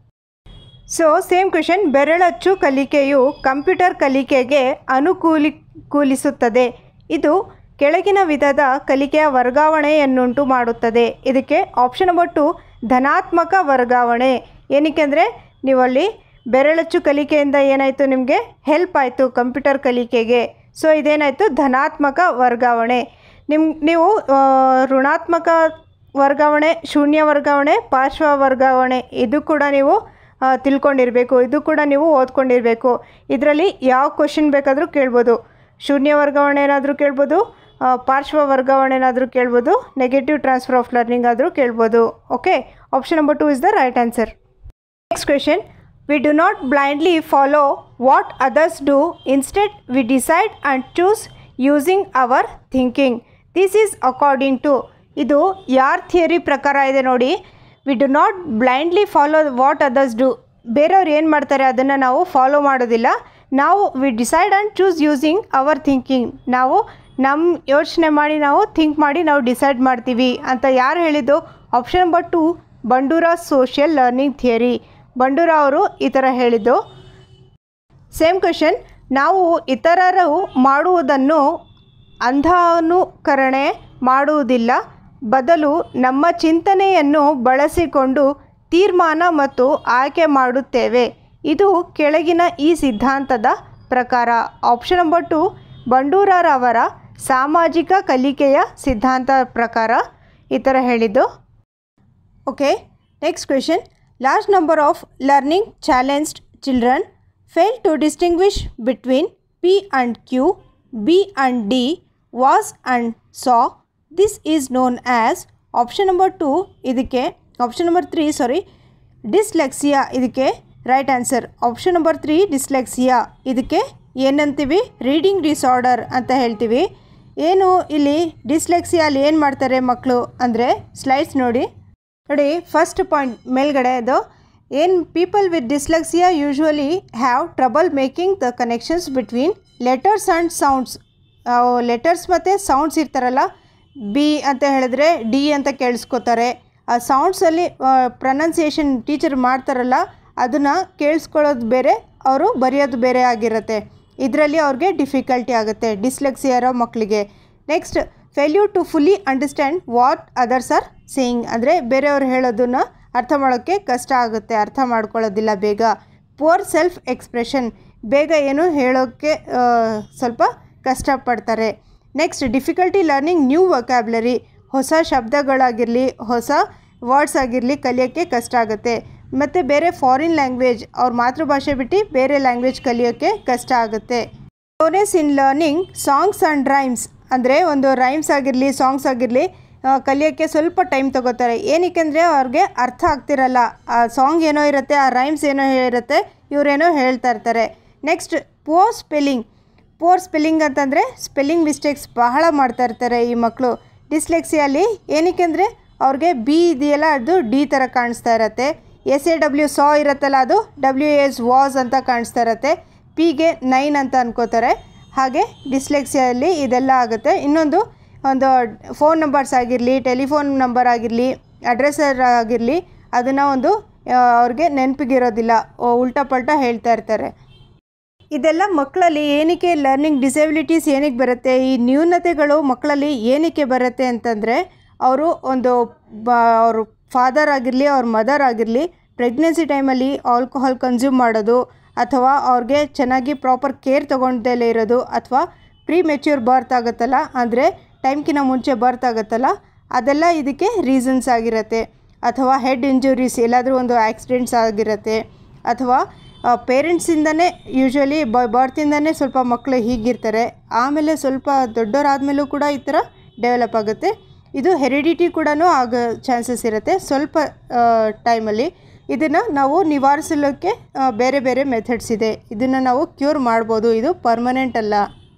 ಸೊ ಸೇಮ್ ಕ್ವೆಶನ್ ಬೆರಳಚ್ಚು ಕಲಿಕೆಯು ಕಂಪ್ಯೂಟರ್ ಕಲಿಕೆಗೆ ಅನುಕೂಲಿ ಕೂಲಿಸುತ್ತದೆ ಇದು ಕೆಳಗಿನ ವಿಧದ ಕಲಿಕೆಯ ವರ್ಗಾವಣೆಯನ್ನುಂಟು ಮಾಡುತ್ತದೆ ಇದಕ್ಕೆ ಆಪ್ಷನ್ ನಂಬರ್ ಟು ಧನಾತ್ಮಕ ವರ್ಗಾವಣೆ ಏನಕ್ಕೆ ಅಂದರೆ ನೀವಲ್ಲಿ ಬೆರಳಚ್ಚು ಕಲಿಕೆಯಿಂದ ಏನಾಯಿತು ನಿಮಗೆ ಹೆಲ್ಪ್ ಆಯಿತು ಕಂಪ್ಯೂಟರ್ ಕಲಿಕೆಗೆ ಸೊ ಇದೇನಾಯಿತು ಧನಾತ್ಮಕ ವರ್ಗಾವಣೆ ನಿಮ್ಮ ನೀವು ಆ, ಋಣಾತ್ಮಕ ವರ್ಗಾವಣೆ ಶೂನ್ಯ ವರ್ಗಾವಣೆ ಪಾರ್ಶ್ವ ವರ್ಗಾವಣೆ ಇದು ಕೂಡ ನೀವು ಆ, ತಿಳ್ಕೊಂಡಿರಬೇಕು ಇದು ಕೂಡ ನೀವು ಓದ್ಕೊಂಡಿರಬೇಕು ಇದರಲ್ಲಿ ಯಾವ ಕ್ವಶನ್ ಬೇಕಾದರೂ ಕೇಳ್ಬೋದು ಶೂನ್ಯ ವರ್ಗಾವಣೆ ಏನಾದರೂ ಕೇಳ್ಬೋದು ಆ, ಪಾರ್ಶ್ವ ವರ್ಗಾವಣೆ ಏನಾದರೂ ಕೇಳ್ಬೋದು ನೆಗೆಟಿವ್ ಟ್ರಾನ್ಸ್ಫರ್ ಆಫ್ ಲರ್ನಿಂಗ್ ಆದರೂ ಕೇಳ್ಬೋದು okay option number two is the right answer Next question We do not blindly follow what others do, instead, we decide and choose using our thinking. This is according to ಇದು ಯಾರ ಥಿಯರಿ ಪ್ರಕಾರ ಇದೆ ನೋಡಿ we do not blindly follow what others do ಬೇರೆಯವ್ರು ಏನು ಮಾಡ್ತಾರೆ ಅದನ್ನು ನಾವು ಫಾಲೋ ಮಾಡೋದಿಲ್ಲ ನಾವು we decide and choose using our thinking ನಾವು ನಮ್ಮ ಯೋಚನೆ ಮಾಡಿ ನಾವು ಥಿಂಕ್ ಮಾಡಿ ನಾವು ಡಿಸೈಡ್ ಮಾಡ್ತೀವಿ ಅಂತ ಯಾರು ಹೇಳಿದ್ದು option number two Bandura social learning theory Bandura ಅವರು ಈ ಥರ ಹೇಳಿದ್ದು ಸೇಮ್ ಕ್ವೆಶನ್ ನಾವು ಇತರರು ಮಾಡುವುದನ್ನು ಅಂಧಾನುಕರಣೆ ಮಾಡುವುದಿಲ್ಲ ಬದಲು ನಮ್ಮ ಚಿಂತನೆಯನ್ನು ಬಳಸಿಕೊಂಡು ತೀರ್ಮಾನ ಮತ್ತು ಆಯ್ಕೆ ಮಾಡುತ್ತೇವೆ ಇದು ಕೆಳಗಿನ ಈ ಸಿದ್ಧಾಂತದ ಪ್ರಕಾರ ಆಪ್ಷನ್ ನಂಬರ್ ಟು ಬಂಡೂರರವರ ಸಾಮಾಜಿಕ ಕಲಿಕೆಯ ಸಿದ್ಧಾಂತ ಪ್ರಕಾರ ಈ ಥರ ಹೇಳಿದ್ದು Okay, next question. Large number of learning challenged children fail to distinguish between P and Q, B and D, was and saw. This is known as option number 2 ಇದಕ್ಕೆ option number 3 sorry ಡಿಸ್ಲೆಕ್ಸಿಯಾ ಇದಕ್ಕೆ right answer option number three dyslexia ಇದಕ್ಕೆ ಏನಂತೀವಿ ರೀಡಿಂಗ್ ಡಿಸಾರ್ಡರ್ ಅಂತ ಹೇಳ್ತೀವಿ ಏನು ಇಲ್ಲಿ ಡಿಸ್ಲೆಕ್ಸಿಯಲ್ಲಿ ಏನು ಮಾಡ್ತಾರೆ ಮಕ್ಕಳು ಅಂದರೆ ಸ್ಲೈಡ್ಸ್ ನೋಡಿ ನೋಡಿ ಫಸ್ಟ್ ಪಾಯಿಂಟ್ ಮೇಲ್ಗಡೆ ಅದು ಏನು people with dyslexia usually have trouble making the connections between letters and sounds letters ಮತ್ತು ಸೌಂಡ್ಸ್ ಇರ್ತಾರಲ್ಲ ಬಿ ಅಂತ ಹೇಳಿದ್ರೆ ಡಿ ಅಂತ ಕೇಳಿಸ್ಕೋತಾರೆ ಆ ಸೌಂಡ್ಸಲ್ಲಿ ಪ್ರೊನೌನ್ಸಿಯೇಷನ್ ಟೀಚರ್ ಮಾಡ್ತಾರಲ್ಲ ಅದನ್ನು ಕೇಳಿಸ್ಕೊಳ್ಳೋದು ಬೇರೆ ಅವರು ಬರೆಯೋದು ಬೇರೆ ಆಗಿರುತ್ತೆ ಇದರಲ್ಲಿ ಅವ್ರಿಗೆ ಡಿಫಿಕಲ್ಟಿ ಆಗುತ್ತೆ ಡಿಸ್ಲೆಕ್ಸಿಯಾ ಇರೋ ಮಕ್ಕಳಿಗೆ next failure to fully understand what others are saying ಅಂದರೆ ಬೇರೆಯವ್ರು ಹೇಳೋದನ್ನು ಅರ್ಥ ಮಾಡೋಕ್ಕೆ ಕಷ್ಟ ಆಗುತ್ತೆ ಅರ್ಥ ಮಾಡ್ಕೊಳ್ಳೋದಿಲ್ಲ ಬೇಗ ಪುವರ್ ಸೆಲ್ಫ್ ಎಕ್ಸ್ಪ್ರೆಷನ್ ಬೇಗ ಏನು ಹೇಳೋಕ್ಕೆ ಆ, ಸ್ವಲ್ಪ ಕಷ್ಟಪಡ್ತಾರೆ next difficulty learning new vocabulary ಹೊಸ ಶಬ್ದಗಳಾಗಿರಲಿ ಹೊಸ ವರ್ಡ್ಸ್ ಆಗಿರಲಿ ಕಲಿಯೋಕ್ಕೆ ಕಷ್ಟ ಆಗುತ್ತೆ ಮತ್ತು ಬೇರೆ ಫಾರಿನ್ ಲ್ಯಾಂಗ್ವೇಜ್ ಅವ್ರ ಮಾತೃಭಾಷೆ ಬಿಟ್ಟು ಬೇರೆ ಲ್ಯಾಂಗ್ವೇಜ್ ಕಲಿಯೋಕ್ಕೆ ಕಷ್ಟ ಆಗುತ್ತೆ slowness in learning songs and rhymes ಅಂದರೆ ಒಂದು ರೈಮ್ಸ್ ಆಗಿರಲಿ ಸಾಂಗ್ಸ್ ಆಗಿರಲಿ ಕಲಿಯೋಕ್ಕೆ ಸ್ವಲ್ಪ ಟೈಮ್ ತಗೋತಾರೆ ಏನಕ್ಕೆ ಅಂದರೆ ಅವ್ರಿಗೆ ಅರ್ಥ ಆಗ್ತಿರಲ್ಲ ಆ ಸಾಂಗ್ ಏನೋ ಇರುತ್ತೆ ಆ ರೈಮ್ಸ್ ಏನೋ ಇರುತ್ತೆ ಇವರೇನೋ ಹೇಳ್ತಾ ಇರ್ತಾರೆ next poor spelling poor spelling ಅಂತಂದರೆ ಸ್ಪೆಲ್ಲಿಂಗ್ ಮಿಸ್ಟೇಕ್ಸ್ ಬಹಳ ಮಾಡ್ತಾ ಇರ್ತಾರೆ ಈ ಮಕ್ಕಳು ಡಿಸ್ಲೆಕ್ಸಿಯಲ್ಲಿ ಏನಕ್ಕೆ ಅಂದರೆ ಅವ್ರಿಗೆ ಬಿ ಇದೆಯಲ್ಲ ಅದು ಡಿ ಥರ ಕಾಣಿಸ್ತಾ ಇರತ್ತೆ ಎಸ್ ಎ ಡಬ್ಲ್ಯೂ ಸಾ ಇರುತ್ತಲ್ಲ ಅದು ಡಬ್ಲ್ಯೂ ಎಸ್ ವಾಸ್ ಅಂತ ಕಾಣಿಸ್ತಾ ಇರತ್ತೆ ಪಿಗೆ ನೈನ್ ಅಂತ ಅನ್ಕೋತಾರೆ ಹಾಗೆ ಡಿಸ್ಲೆಕ್ಸಿಯಲ್ಲಿ ಇದೆಲ್ಲ ಆಗುತ್ತೆ ಇನ್ನೊಂದು ಒಂದು ಫೋನ್ ನಂಬರ್ಸ್ ಆಗಿರಲಿ ಟೆಲಿಫೋನ್ ನಂಬರ್ ಆಗಿರಲಿ ಅಡ್ರೆಸರ್ ಆಗಿರಲಿ ಅದನ್ನು ಒಂದು ಆ, ಅವ್ರಿಗೆ ನೆನಪಿಗಿರೋದಿಲ್ಲ ಉಲ್ಟಾ ಪಲ್ಟಾ ಹೇಳ್ತಾ ಇರ್ತಾರೆ ಇದೆಲ್ಲ ಮಕ್ಕಳಲ್ಲಿ ಏನಕ್ಕೆ ಲರ್ನಿಂಗ್ ಡಿಸೆಬಿಲಿಟೀಸ್ ಏನಕ್ಕೆ ಬರುತ್ತೆ ಈ ನ್ಯೂನತೆಗಳು ಮಕ್ಕಳಲ್ಲಿ ಏನಕ್ಕೆ ಬರುತ್ತೆ ಅಂತಂದರೆ ಅವರು ಒಂದು ಬ ಅವರು ಫಾದರ್ ಆಗಿರಲಿ ಅವ್ರ ಮದರ್ ಆಗಿರಲಿ ಪ್ರೆಗ್ನೆನ್ಸಿ ಟೈಮಲ್ಲಿ ಆಲ್ಕೋಹಾಲ್ ಕನ್ಸ್ಯೂಮ್ ಮಾಡೋದು ಅಥವಾ ಅವ್ರಿಗೆ ಚೆನ್ನಾಗಿ ಪ್ರಾಪರ್ ಕೇರ್ ತೊಗೊಳ್ದಲೇ ಇರೋದು ಅಥವಾ ಪ್ರೀ ಮೆಚ್ಯೂರ್ ಬರ್ತ್ ಆಗುತ್ತಲ್ಲ ಅಂದರೆ ಟೈಮ್ಕಿಂತ ಮುಂಚೆ ಬರ್ತ್ ಆಗುತ್ತಲ್ಲ ಅದೆಲ್ಲ ಇದಕ್ಕೆ ರೀಸನ್ಸ್ ಆಗಿರುತ್ತೆ ಅಥವಾ ಹೆಡ್ ಇಂಜುರೀಸ್ ಎಲ್ಲಾದರೂ ಒಂದು ಆಕ್ಸಿಡೆಂಟ್ಸ್ ಆಗಿರುತ್ತೆ ಅಥವಾ ಪೇರೆಂಟ್ಸಿಂದನೇ ಯೂಶ್ವಲಿ ಬ ಬರ್ತಿಂದನೇ ಸ್ವಲ್ಪ ಮಕ್ಕಳು ಹೀಗಿರ್ತಾರೆ ಆಮೇಲೆ ಸ್ವಲ್ಪ ದೊಡ್ಡವರಾದ್ಮೇಲೂ ಕೂಡ ಈ ಥರ ಡೆವಲಪ್ ಆಗುತ್ತೆ ಇದು ಹೆರಿಡಿಟಿ ಕೂಡ ಆಗೋ ಚಾನ್ಸಸ್ ಇರುತ್ತೆ ಸ್ವಲ್ಪ ಟೈಮಲ್ಲಿ ಇದನ್ನು ನಾವು ನಿವಾರಿಸಲಿಕ್ಕೆ ಆ, ಬೇರೆ ಬೇರೆ ಮೆಥಡ್ಸ್ ಇದೆ ಇದನ್ನು ನಾವು ಕ್ಯೂರ್ ಮಾಡ್ಬೋದು ಇದು ಪರ್ಮನೆಂಟ್ ಅಲ್ಲ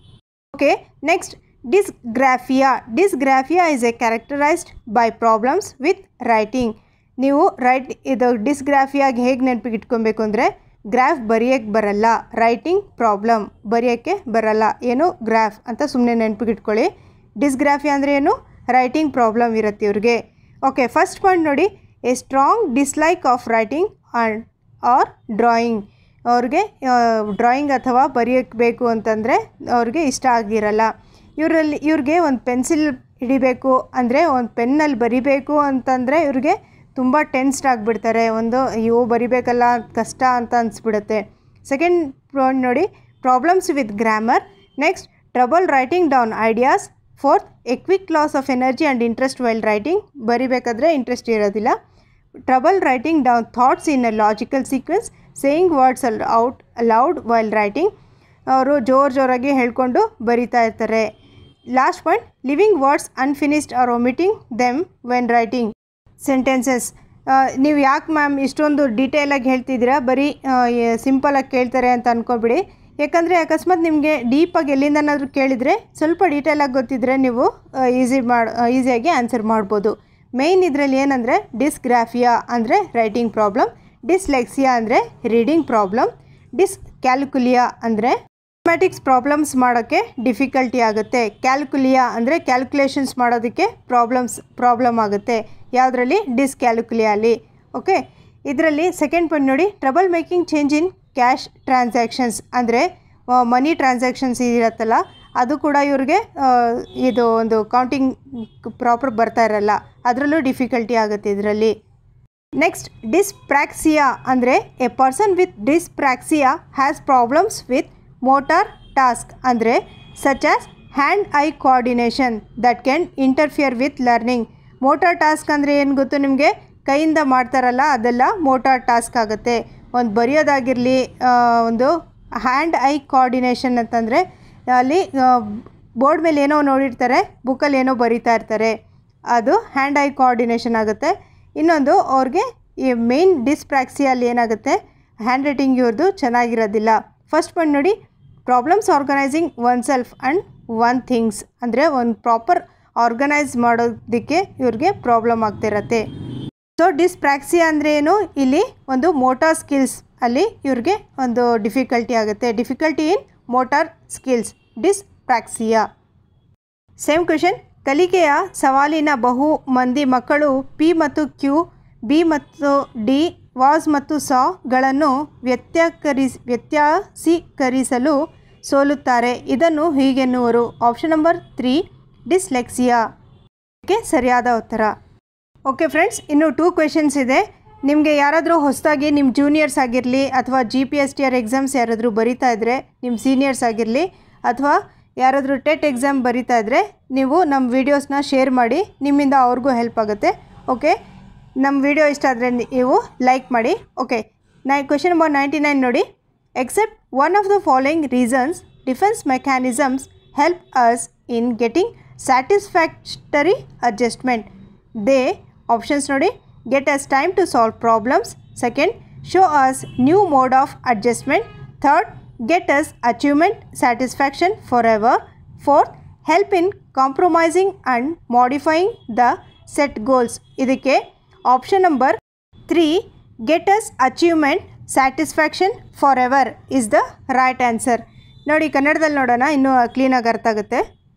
okay next dysgraphia dysgraphia is a characterised by problems with writing ನೀವು ರೈಟ್ ಇದು ಡಿಸ್ಗ್ರಾಫಿಯಾಗಿ ಹೇಗೆ ನೆನಪಿಗೆ ಇಟ್ಕೊಬೇಕು ಅಂದರೆ ಗ್ರಾಫ್ ಬರೆಯೋಕ್ಕೆ ಬರಲ್ಲ ರೈಟಿಂಗ್ ಪ್ರಾಬ್ಲಮ್ ಬರೆಯೋಕ್ಕೆ ಬರಲ್ಲ ಏನು ಗ್ರಾಫ್ ಅಂತ ಸುಮ್ಮನೆ ನೆನಪಿಗೆ ಇಟ್ಕೊಳ್ಳಿ ಡಿಸ್ಗ್ರಾಫಿಯಾ ಅಂದರೆ ಏನು ರೈಟಿಂಗ್ ಪ್ರಾಬ್ಲಮ್ ಇರುತ್ತೆ ಇವ್ರಿಗೆ ಓಕೆ ಫಸ್ಟ್ ಪಾಯಿಂಟ್ ನೋಡಿ a strong dislike of writing and or drawing ಅವ್ರಿಗೆ ಡ್ರಾಯಿಂಗ್ ಅಥವಾ ಬರೆಯೋಕ್ಕೆ ಬೇಕು ಅಂತಂದರೆ ಅವ್ರಿಗೆ ಇಷ್ಟ ಆಗಿರಲ್ಲ ಇವರಲ್ಲಿ ಇವ್ರಿಗೆ ಒಂದು ಪೆನ್ಸಿಲ್ ಹಿಡಿಬೇಕು ಅಂದರೆ ಒಂದು ಪೆನ್ನಲ್ಲಿ ಬರಿಬೇಕು ಅಂತಂದರೆ ಇವ್ರಿಗೆ ತುಂಬ ಟೆನ್ಸ್ಡ್ ಆಗಿಬಿಡ್ತಾರೆ ಒಂದು ಅಯ್ಯೋ ಬರಿಬೇಕಲ್ಲ ಕಷ್ಟ ಅಂತ ಅನಿಸ್ಬಿಡುತ್ತೆ ಸೆಕೆಂಡ್ ಪಾಯಿಂಟ್ ನೋಡಿ problems with grammar next trouble writing down ideas fourth a quick loss of energy and interest while writing ಬರಿಬೇಕಾದ್ರೆ ಇಂಟ್ರೆಸ್ಟ್ ಇರೋದಿಲ್ಲ trouble writing down thoughts in a logical sequence saying words all out loud while writing ಅವರು ಜೋರು ಜೋರಾಗಿ ಹೇಳ್ಕೊಂಡು ಬರಿತಾ ಇರ್ತಾರೆ last point leaving words unfinished or omitting them when writing sentences ನೀವು ಯಾಕೆ ಮ್ಯಾಮ್ ಇಷ್ಟೊಂದು ಡೀಟೇಲಾಗಿ ಹೇಳ್ತಿದ್ದೀರಾ ಬರೀ ಸಿಂಪಲಾಗಿ ಕೇಳ್ತಾರೆ ಅಂತ ಅಂದ್ಕೊಬಿಡಿ ಯಾಕಂದರೆ ಅಕಸ್ಮಾತ್ ನಿಮಗೆ ಡೀಪಾಗಿ ಎಲ್ಲಿಂದನಾದರೂ ಕೇಳಿದರೆ ಸ್ವಲ್ಪ ಡೀಟೇಲಾಗಿ ಗೊತ್ತಿದ್ದರೆ ನೀವು ಈಸಿ ಮಾಡಿ ಈಸಿಯಾಗಿ ಆನ್ಸರ್ ಮಾಡ್ಬೋದು ಮೇಯ್ನ್ ಇದರಲ್ಲಿ ಏನಂದರೆ ಡಿಸ್ಗ್ರಾಫಿಯಾ ಅಂದರೆ ರೈಟಿಂಗ್ ಪ್ರಾಬ್ಲಮ್ ಡಿಸ್ಲೆಕ್ಸಿಯಾ ಅಂದರೆ ರೀಡಿಂಗ್ ಪ್ರಾಬ್ಲಮ್ ಡಿಸ್ ಕ್ಯಾಲ್ಕುಲಿಯಾ ಅಂದರೆ ಮ್ಯಾಟಿಕ್ಸ್ ಪ್ರಾಬ್ಲಮ್ಸ್ ಮಾಡೋಕ್ಕೆ ಡಿಫಿಕಲ್ಟಿ ಆಗುತ್ತೆ ಕ್ಯಾಲ್ಕುಲಿಯಾ ಅಂದರೆ ಕ್ಯಾಲ್ಕುಲೇಷನ್ಸ್ ಮಾಡೋದಕ್ಕೆ ಪ್ರಾಬ್ಲಮ್ಸ್ ಪ್ರಾಬ್ಲಮ್ ಆಗುತ್ತೆ ಯಾವುದರಲ್ಲಿ ಡಿಸ್ಕ್ಯಾಲ್ಕುಲಿಯಲ್ಲಿ ಓಕೆ ಇದರಲ್ಲಿ ಸೆಕೆಂಡ್ ಪಾಯಿಂಟ್ ನೋಡಿ trouble making change in cash transactions ಅಂದರೆ ಮನಿ ಟ್ರಾನ್ಸಾಕ್ಷನ್ಸ್ ಇರತ್ತಲ್ಲ ಅದು ಕೂಡ ಇವ್ರಿಗೆ ಆ, ಇದು ಒಂದು ಕೌಂಟಿಂಗ್ ಪ್ರಾಪರ್ ಬರ್ತಾ ಇರಲ್ಲ ಅದರಲ್ಲೂ ಡಿಫಿಕಲ್ಟಿ ಆಗುತ್ತೆ ಇದರಲ್ಲಿ ನೆಕ್ಸ್ಟ್ ಡಿಸ್ಪ್ರಾಕ್ಸಿಯಾ ಅಂದರೆ a person with dyspraxia has problems with motor task ಅಂದರೆ such as hand eye coordination that can interfere with learning motor task ಅಂದರೆ ಏನು ಗೊತ್ತು ನಿಮಗೆ ಕೈಯಿಂದ ಮಾಡ್ತಾರಲ್ಲ ಅದೆಲ್ಲ ಮೋಟಾರ್ ಟಾಸ್ಕ್ ಆಗುತ್ತೆ ಒಂದು ಬರೆಯೋದಾಗಿರಲಿ ಒಂದು ಹ್ಯಾಂಡ್ ಐ ಕೋಆರ್ಡಿನೇಷನ್ ಅಂತಂದರೆ ಅಲ್ಲಿ ಬೋರ್ಡ್ ಮೇಲೆ ಏನೋ ನೋಡಿರ್ತಾರೆ ಬುಕ್ಕಲ್ಲಿ ಏನೋ ಬರಿತಾ ಇರ್ತಾರೆ ಅದು ಹ್ಯಾಂಡ್ ಐ ಕೋಆರ್ಡಿನೇಷನ್ ಆಗುತ್ತೆ ಇನ್ನೊಂದು ಅವ್ರಿಗೆ ಈ ಮೇನ್ ಡಿಸ್ಪ್ರಾಕ್ಸಿಯಲ್ಲಿ ಏನಾಗುತ್ತೆ ಹ್ಯಾಂಡ್ ರೈಟಿಂಗ್ ಇವ್ರದ್ದು ಚೆನ್ನಾಗಿರೋದಿಲ್ಲ ಫಸ್ಟ್ ಪಾಯಿಂಟ್ ನೋಡಿ problems organising oneself and one things ಅಂದರೆ ಒಂದು ಪ್ರಾಪರ್ ಆರ್ಗನೈಸ್ ಮಾಡೋದಕ್ಕೆ ಇವ್ರಿಗೆ ಪ್ರಾಬ್ಲಮ್ ಆಗ್ತಿರತ್ತೆ ಸೊ ಡಿಸ್ಪ್ರಾಕ್ಸಿಯಾ ಅಂದರೆ ಏನು ಇಲ್ಲಿ ಒಂದು ಮೋಟಾರ್ ಸ್ಕಿಲ್ಸ್ ಅಲ್ಲಿ ಇವ್ರಿಗೆ ಒಂದು ಡಿಫಿಕಲ್ಟಿ ಆಗುತ್ತೆ difficulty in motor skills dyspraxia same question ಕಲಿಕೆಯ ಸವಾಲಿನ ಬಹು ಮಂದಿ ಮಕ್ಕಳು ಪಿ ಮತ್ತು ಕ್ಯೂ ಬಿ ಮತ್ತು ಡಿ ವಾಸ್ ಮತ್ತು ಸಾಗಳನ್ನು ವ್ಯತ್ಯಕರಿಸ್ ವ್ಯತ್ಯಾಸೀಕರಿಸಲು ಸೋಲುತ್ತಾರೆ ಇದನ್ನು ಹೀಗೆನ್ನುವರು ಆಪ್ಷನ್ ನಂಬರ್ ತ್ರೀ ಡಿಸ್ಲೆಕ್ಸಿಯಾ ಕ್ಕೆ ಸರಿಯಾದ ಉತ್ತರ ಓಕೆ ಫ್ರೆಂಡ್ಸ್ ಇನ್ನು ಟೂ ಕ್ವೆಶನ್ಸ್ ಇದೆ ನಿಮಗೆ ಯಾರಾದರೂ ಹೊಸದಾಗಿ ನಿಮ್ಮ ಜೂನಿಯರ್ಸ್ ಆಗಿರಲಿ ಅಥವಾ G P S T R exams ಯಾರಾದರೂ ಬರಿತಾ ಇದ್ದರೆ ನಿಮ್ಮ ಸೀನಿಯರ್ಸ್ ಆಗಿರಲಿ ಅಥವಾ ಯಾರಾದರೂ ಟೆಟ್ ಎಕ್ಸಾಮ್ ಬರಿತಾ ಇದ್ದರೆ ನೀವು ನಮ್ಮ ವೀಡಿಯೋಸ್ನ ಶೇರ್ ಮಾಡಿ ನಿಮ್ಮಿಂದ ಅವ್ರಿಗೂ ಹೆಲ್ಪ್ ಆಗುತ್ತೆ ಓಕೆ ನಮ್ಮ ವಿಡಿಯೋ ಇಷ್ಟ ಆದರೆ ನೀವು ಲೈಕ್ ಮಾಡಿ ಓಕೆ ನೈ ಕ್ವೆಶನ್ ನಂಬರ್ ನೈಂಟಿ ನೈನ್ ನೋಡಿ except one of the following reasons defence mechanisms help us in getting satisfactory adjustment they options ನೋಡಿ get us time to solve problems second show us new mode of adjustment third get us achievement satisfaction for ever fourth help in compromising and modifying the set goals ಇದಕ್ಕೆ option number three get us achievement satisfaction for ever is the right answer ನೋಡಿ ಕನ್ನಡದಲ್ಲಿ ನೋಡೋಣ ಇನ್ನೂ ಕ್ಲೀನಾಗಿ ಅರ್ಥ ಆಗುತ್ತೆ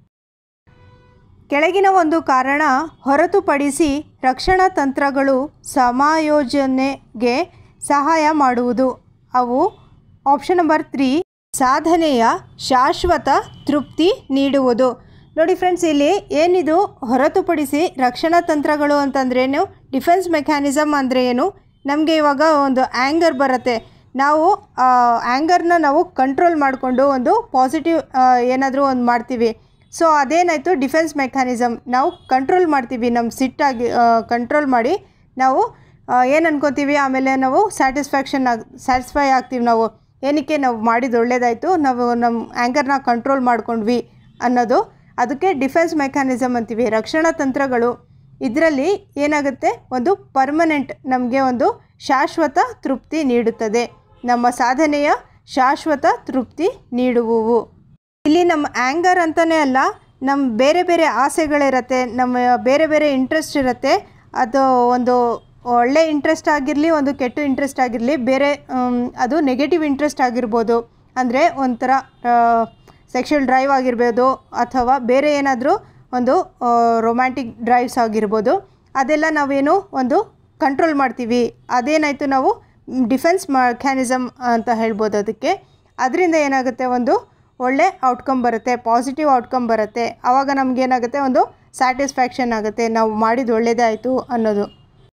ಕೆಳಗಿನ ಒಂದು ಕಾರಣ ಹೊರತುಪಡಿಸಿ ರಕ್ಷಣಾ ತಂತ್ರಗಳು ಸಮಾಯೋಜನೆಗೆ ಸಹಾಯ ಮಾಡುವುದು ಅವು ಆಪ್ಷನ್ ನಂಬರ್ ತ್ರೀ ಸಾಧನೆಯ ಶಾಶ್ವತ ತೃಪ್ತಿ ನೀಡುವುದು ನೋಡಿ ಫ್ರೆಂಡ್ಸ್ ಇಲ್ಲಿ ಏನಿದು ಹೊರತುಪಡಿಸಿ ರಕ್ಷಣಾ ತಂತ್ರಗಳು ಅಂತಂದ್ರೇನು ಡಿಫೆನ್ಸ್ ಮೆಕ್ಯಾನಿಸಮ್ ಅಂದರೆ ಏನು ನಮಗೆ ಇವಾಗ ಒಂದು ಆ್ಯಂಗರ್ ಬರುತ್ತೆ ನಾವು ಆ್ಯಂಗರ್ನ ನಾವು ಕಂಟ್ರೋಲ್ ಮಾಡಿಕೊಂಡು ಒಂದು ಪಾಸಿಟಿವ್ ಏನಾದರೂ ಒಂದು ಮಾಡ್ತೀವಿ ಸೊ ಅದೇನಾಯಿತು ಡಿಫೆನ್ಸ್ ಮೆಕ್ಯಾನಿಸಮ್ ನಾವು ಕಂಟ್ರೋಲ್ ಮಾಡ್ತೀವಿ ನಮ್ಮ ಸಿಟ್ಟಾಗಿ ಕಂಟ್ರೋಲ್ ಮಾಡಿ ನಾವು ಏನು ಅನ್ಕೋತೀವಿ ಆಮೇಲೆ ನಾವು ಸ್ಯಾಟಿಸ್ಫ್ಯಾಕ್ಷನ್ ಆಗಿ ಸ್ಯಾಟಿಸ್ಫೈ ಆಗ್ತೀವಿ ನಾವು ಏನಕ್ಕೆ ನಾವು ಮಾಡಿದ್ದು ಒಳ್ಳೇದಾಯಿತು ನಾವು ನಮ್ಮ ಆ್ಯಂಗರ್ನ ಕಂಟ್ರೋಲ್ ಮಾಡ್ಕೊಂಡ್ವಿ ಅನ್ನೋದು ಅದಕ್ಕೆ ಡಿಫೆನ್ಸ್ ಮೆಕ್ಯಾನಿಸಮ್ ಅಂತೀವಿ ರಕ್ಷಣಾ ತಂತ್ರಗಳು ಇದರಲ್ಲಿ ಏನಾಗುತ್ತೆ ಒಂದು ಪರ್ಮನೆಂಟ್ ನಮಗೆ ಒಂದು ಶಾಶ್ವತ ತೃಪ್ತಿ ನೀಡುತ್ತದೆ ನಮ್ಮ ಸಾಧನೆಯ ಶಾಶ್ವತ ತೃಪ್ತಿ ನೀಡುವುವು ಇಲ್ಲಿ ನಮ್ಮ ಆ್ಯಂಗರ್ ಅಂತಲೇ ಅಲ್ಲ ನಮ್ಮ ಬೇರೆ ಬೇರೆ ಆಸೆಗಳಿರತ್ತೆ ನಮ್ಮ ಬೇರೆ ಬೇರೆ ಇಂಟ್ರೆಸ್ಟ್ ಇರುತ್ತೆ ಅದು ಒಂದು ಒಳ್ಳೆ ಇಂಟ್ರೆಸ್ಟ್ ಆಗಿರಲಿ ಒಂದು ಕೆಟ್ಟ ಇಂಟ್ರೆಸ್ಟ್ ಆಗಿರಲಿ ಬೇರೆ ಆಮ್, ಅದು ನೆಗೆಟಿವ್ ಇಂಟ್ರೆಸ್ಟ್ ಆಗಿರ್ಬೋದು ಅಂದರೆ ಒಂಥರ ಸೆಕ್ಷುವಲ್ ಡ್ರೈವ್ ಆಗಿರ್ಬೋದು ಅಥವಾ ಬೇರೆ ಏನಾದರೂ ಒಂದು ರೊಮ್ಯಾಂಟಿಕ್ ಡ್ರೈವ್ಸ್ ಆಗಿರ್ಬೋದು ಅದೆಲ್ಲ ನಾವೇನು ಒಂದು ಕಂಟ್ರೋಲ್ ಮಾಡ್ತೀವಿ ಅದೇನಾಯಿತು ನಾವು ಡಿಫೆನ್ಸ್ ಮೆಕ್ಯಾನಿಸಮ್ ಅಂತ ಹೇಳ್ಬೋದು ಅದಕ್ಕೆ ಅದರಿಂದ ಏನಾಗುತ್ತೆ ಒಂದು ಒಳ್ಳೆ ಔಟ್ಕಮ್ ಬರುತ್ತೆ ಪಾಸಿಟಿವ್ ಔಟ್ಕಮ್ ಬರುತ್ತೆ ಆವಾಗ ನಮಗೇನಾಗುತ್ತೆ ಒಂದು ಸ್ಯಾಟಿಸ್ಫ್ಯಾಕ್ಷನ್ ಆಗುತ್ತೆ ನಾವು ಮಾಡಿದ್ದು ಒಳ್ಳೆಯದೇ ಆಯಿತು ಅನ್ನೋದು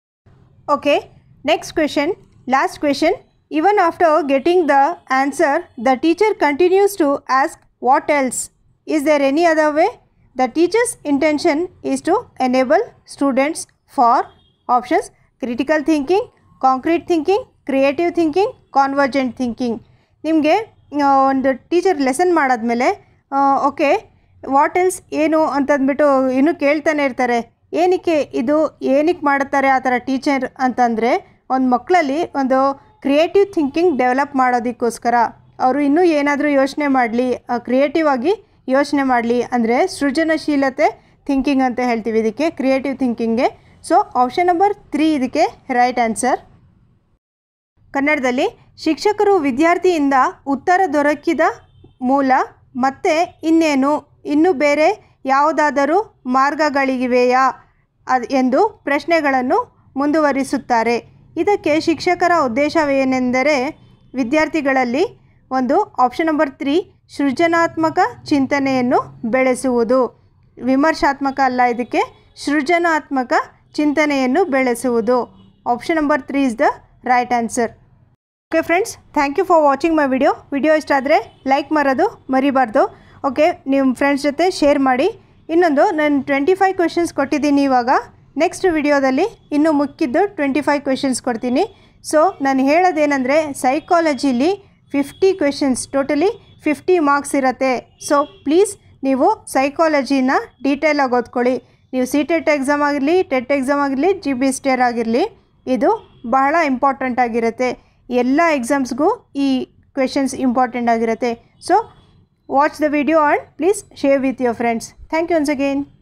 Okay, next question. Last question. Even after getting the answer, the teacher continues to ask, What else? Is there any other way? The teacher's intention is to enable students for options critical thinking, concrete thinking, creative thinking, convergent thinking. ನಿಮಗೆ ಒಂದು ಟೀಚರ್ ಲೆಸನ್ ಮಾಡಾದ್ಮೇಲೆ ಓಕೆ ವಾಟ್ ಎಲ್ಸ್ ಏನು ಅಂತಂದ್ಬಿಟ್ಟು ಇನ್ನೂ ಕೇಳ್ತಾನೆ ಇರ್ತಾರೆ ಏನಕ್ಕೆ ಇದು ಏನಕ್ಕೆ ಮಾಡುತ್ತಾರೆ ಆ ಥರ ಟೀಚರ್ ಅಂತಂದರೆ ಒಂದು ಮಕ್ಕಳಲ್ಲಿ ಒಂದು ಕ್ರಿಯೇಟಿವ್ ಥಿಂಕಿಂಗ್ ಡೆವಲಪ್ ಮಾಡೋದಕ್ಕೋಸ್ಕರ ಅವರು ಇನ್ನೂ ಏನಾದರೂ ಯೋಚನೆ ಮಾಡಲಿ ಕ್ರಿಯೇಟಿವ್ ಆಗಿ ಯೋಚನೆ ಮಾಡಲಿ ಅಂದರೆ ಸೃಜನಶೀಲತೆ ಥಿಂಕಿಂಗ್ ಅಂತ ಹೇಳ್ತೀವಿ ಇದಕ್ಕೆ ಕ್ರಿಯೇಟಿವ್ ಥಿಂಕಿಂಗ್ಗೆ ಸೊ ಆಪ್ಷನ್ ನಂಬರ್ ತ್ರೀ ಇದಕ್ಕೆ ರೈಟ್ ಆನ್ಸರ್ ಕನ್ನಡದಲ್ಲಿ ಶಿಕ್ಷಕರು ವಿದ್ಯಾರ್ಥಿಯಿಂದ ಉತ್ತರ ದೊರಕಿದ ಮೂಲ ಮತ್ತೆ ಇನ್ನೇನು ಇನ್ನು ಬೇರೆ ಯಾವುದಾದರೂ ಮಾರ್ಗಗಳಿವೆಯಾ ಅದ್ ಎಂದು ಪ್ರಶ್ನೆಗಳನ್ನು ಮುಂದುವರಿಸುತ್ತಾರೆ ಇದಕ್ಕೆ ಶಿಕ್ಷಕರ ಉದ್ದೇಶವೇನೆಂದರೆ ವಿದ್ಯಾರ್ಥಿಗಳಲ್ಲಿ ಒಂದು ಆಪ್ಷನ್ ನಂಬರ್ ತ್ರೀ ಸೃಜನಾತ್ಮಕ ಚಿಂತನೆಯನ್ನು ಬೆಳೆಸುವುದು ವಿಮರ್ಶಾತ್ಮಕ ಅಲ್ಲ ಇದಕ್ಕೆ ಸೃಜನಾತ್ಮಕ ಚಿಂತನೆಯನ್ನು ಬೆಳೆಸುವುದು option number three is the right answer okay friends thank you for watching my video video ಇಷ್ಟ ಆದರೆ ಲೈಕ್ ಮಾಡೋದು ಮರಿಬಾರ್ದು ಓಕೆ ನಿಮ್ಮ ಫ್ರೆಂಡ್ಸ್ ಜೊತೆ ಶೇರ್ ಮಾಡಿ ಇನ್ನೊಂದು ನಾನು ಟ್ವೆಂಟಿ ಫೈವ್ ಕ್ವೆಶನ್ಸ್ ಕೊಟ್ಟಿದ್ದೀನಿ ಇವಾಗ ನೆಕ್ಸ್ಟ್ ವಿಡಿಯೋದಲ್ಲಿ ಇನ್ನೂ ಮುಕ್ಕಿದ್ದು ಟ್ವೆಂಟಿ ಫೈವ್ ಕ್ವೆಶನ್ಸ್ ಕೊಡ್ತೀನಿ ಸೊ ನಾನು ಹೇಳೋದೇನೆಂದರೆ ಸೈಕಾಲಜಿಲಿ fifty questions totally fifty marks ಇರುತ್ತೆ ಸೊ ಪ್ಲೀಸ್ ನೀವು ಸೈಕಾಲಜಿನ ಡೀಟೇಲಾಗಿ ಓದ್ಕೊಳ್ಳಿ ನೀವು ಸಿ ಟೆಟ್ ಎಕ್ಸಾಮ್ ಆಗಿರಲಿ ಟೆಟ್ ಎಕ್ಸಾಮ್ ಆಗಿರಲಿ ಜಿ ಬಿ ಸ್ಟೇರ್ ಆಗಿರಲಿ ಇದು ಬಹಳ ಇಂಪಾರ್ಟೆಂಟ್ ಆಗಿರುತ್ತೆ ಎಲ್ಲ ಎಕ್ಸಾಮ್ಸ್ಗೂ ಈ ಕ್ವೆಶನ್ಸ್ ಇಂಪಾರ್ಟೆಂಟ್ ಆಗಿರುತ್ತೆ so watch the video and please share with your friends thank you once again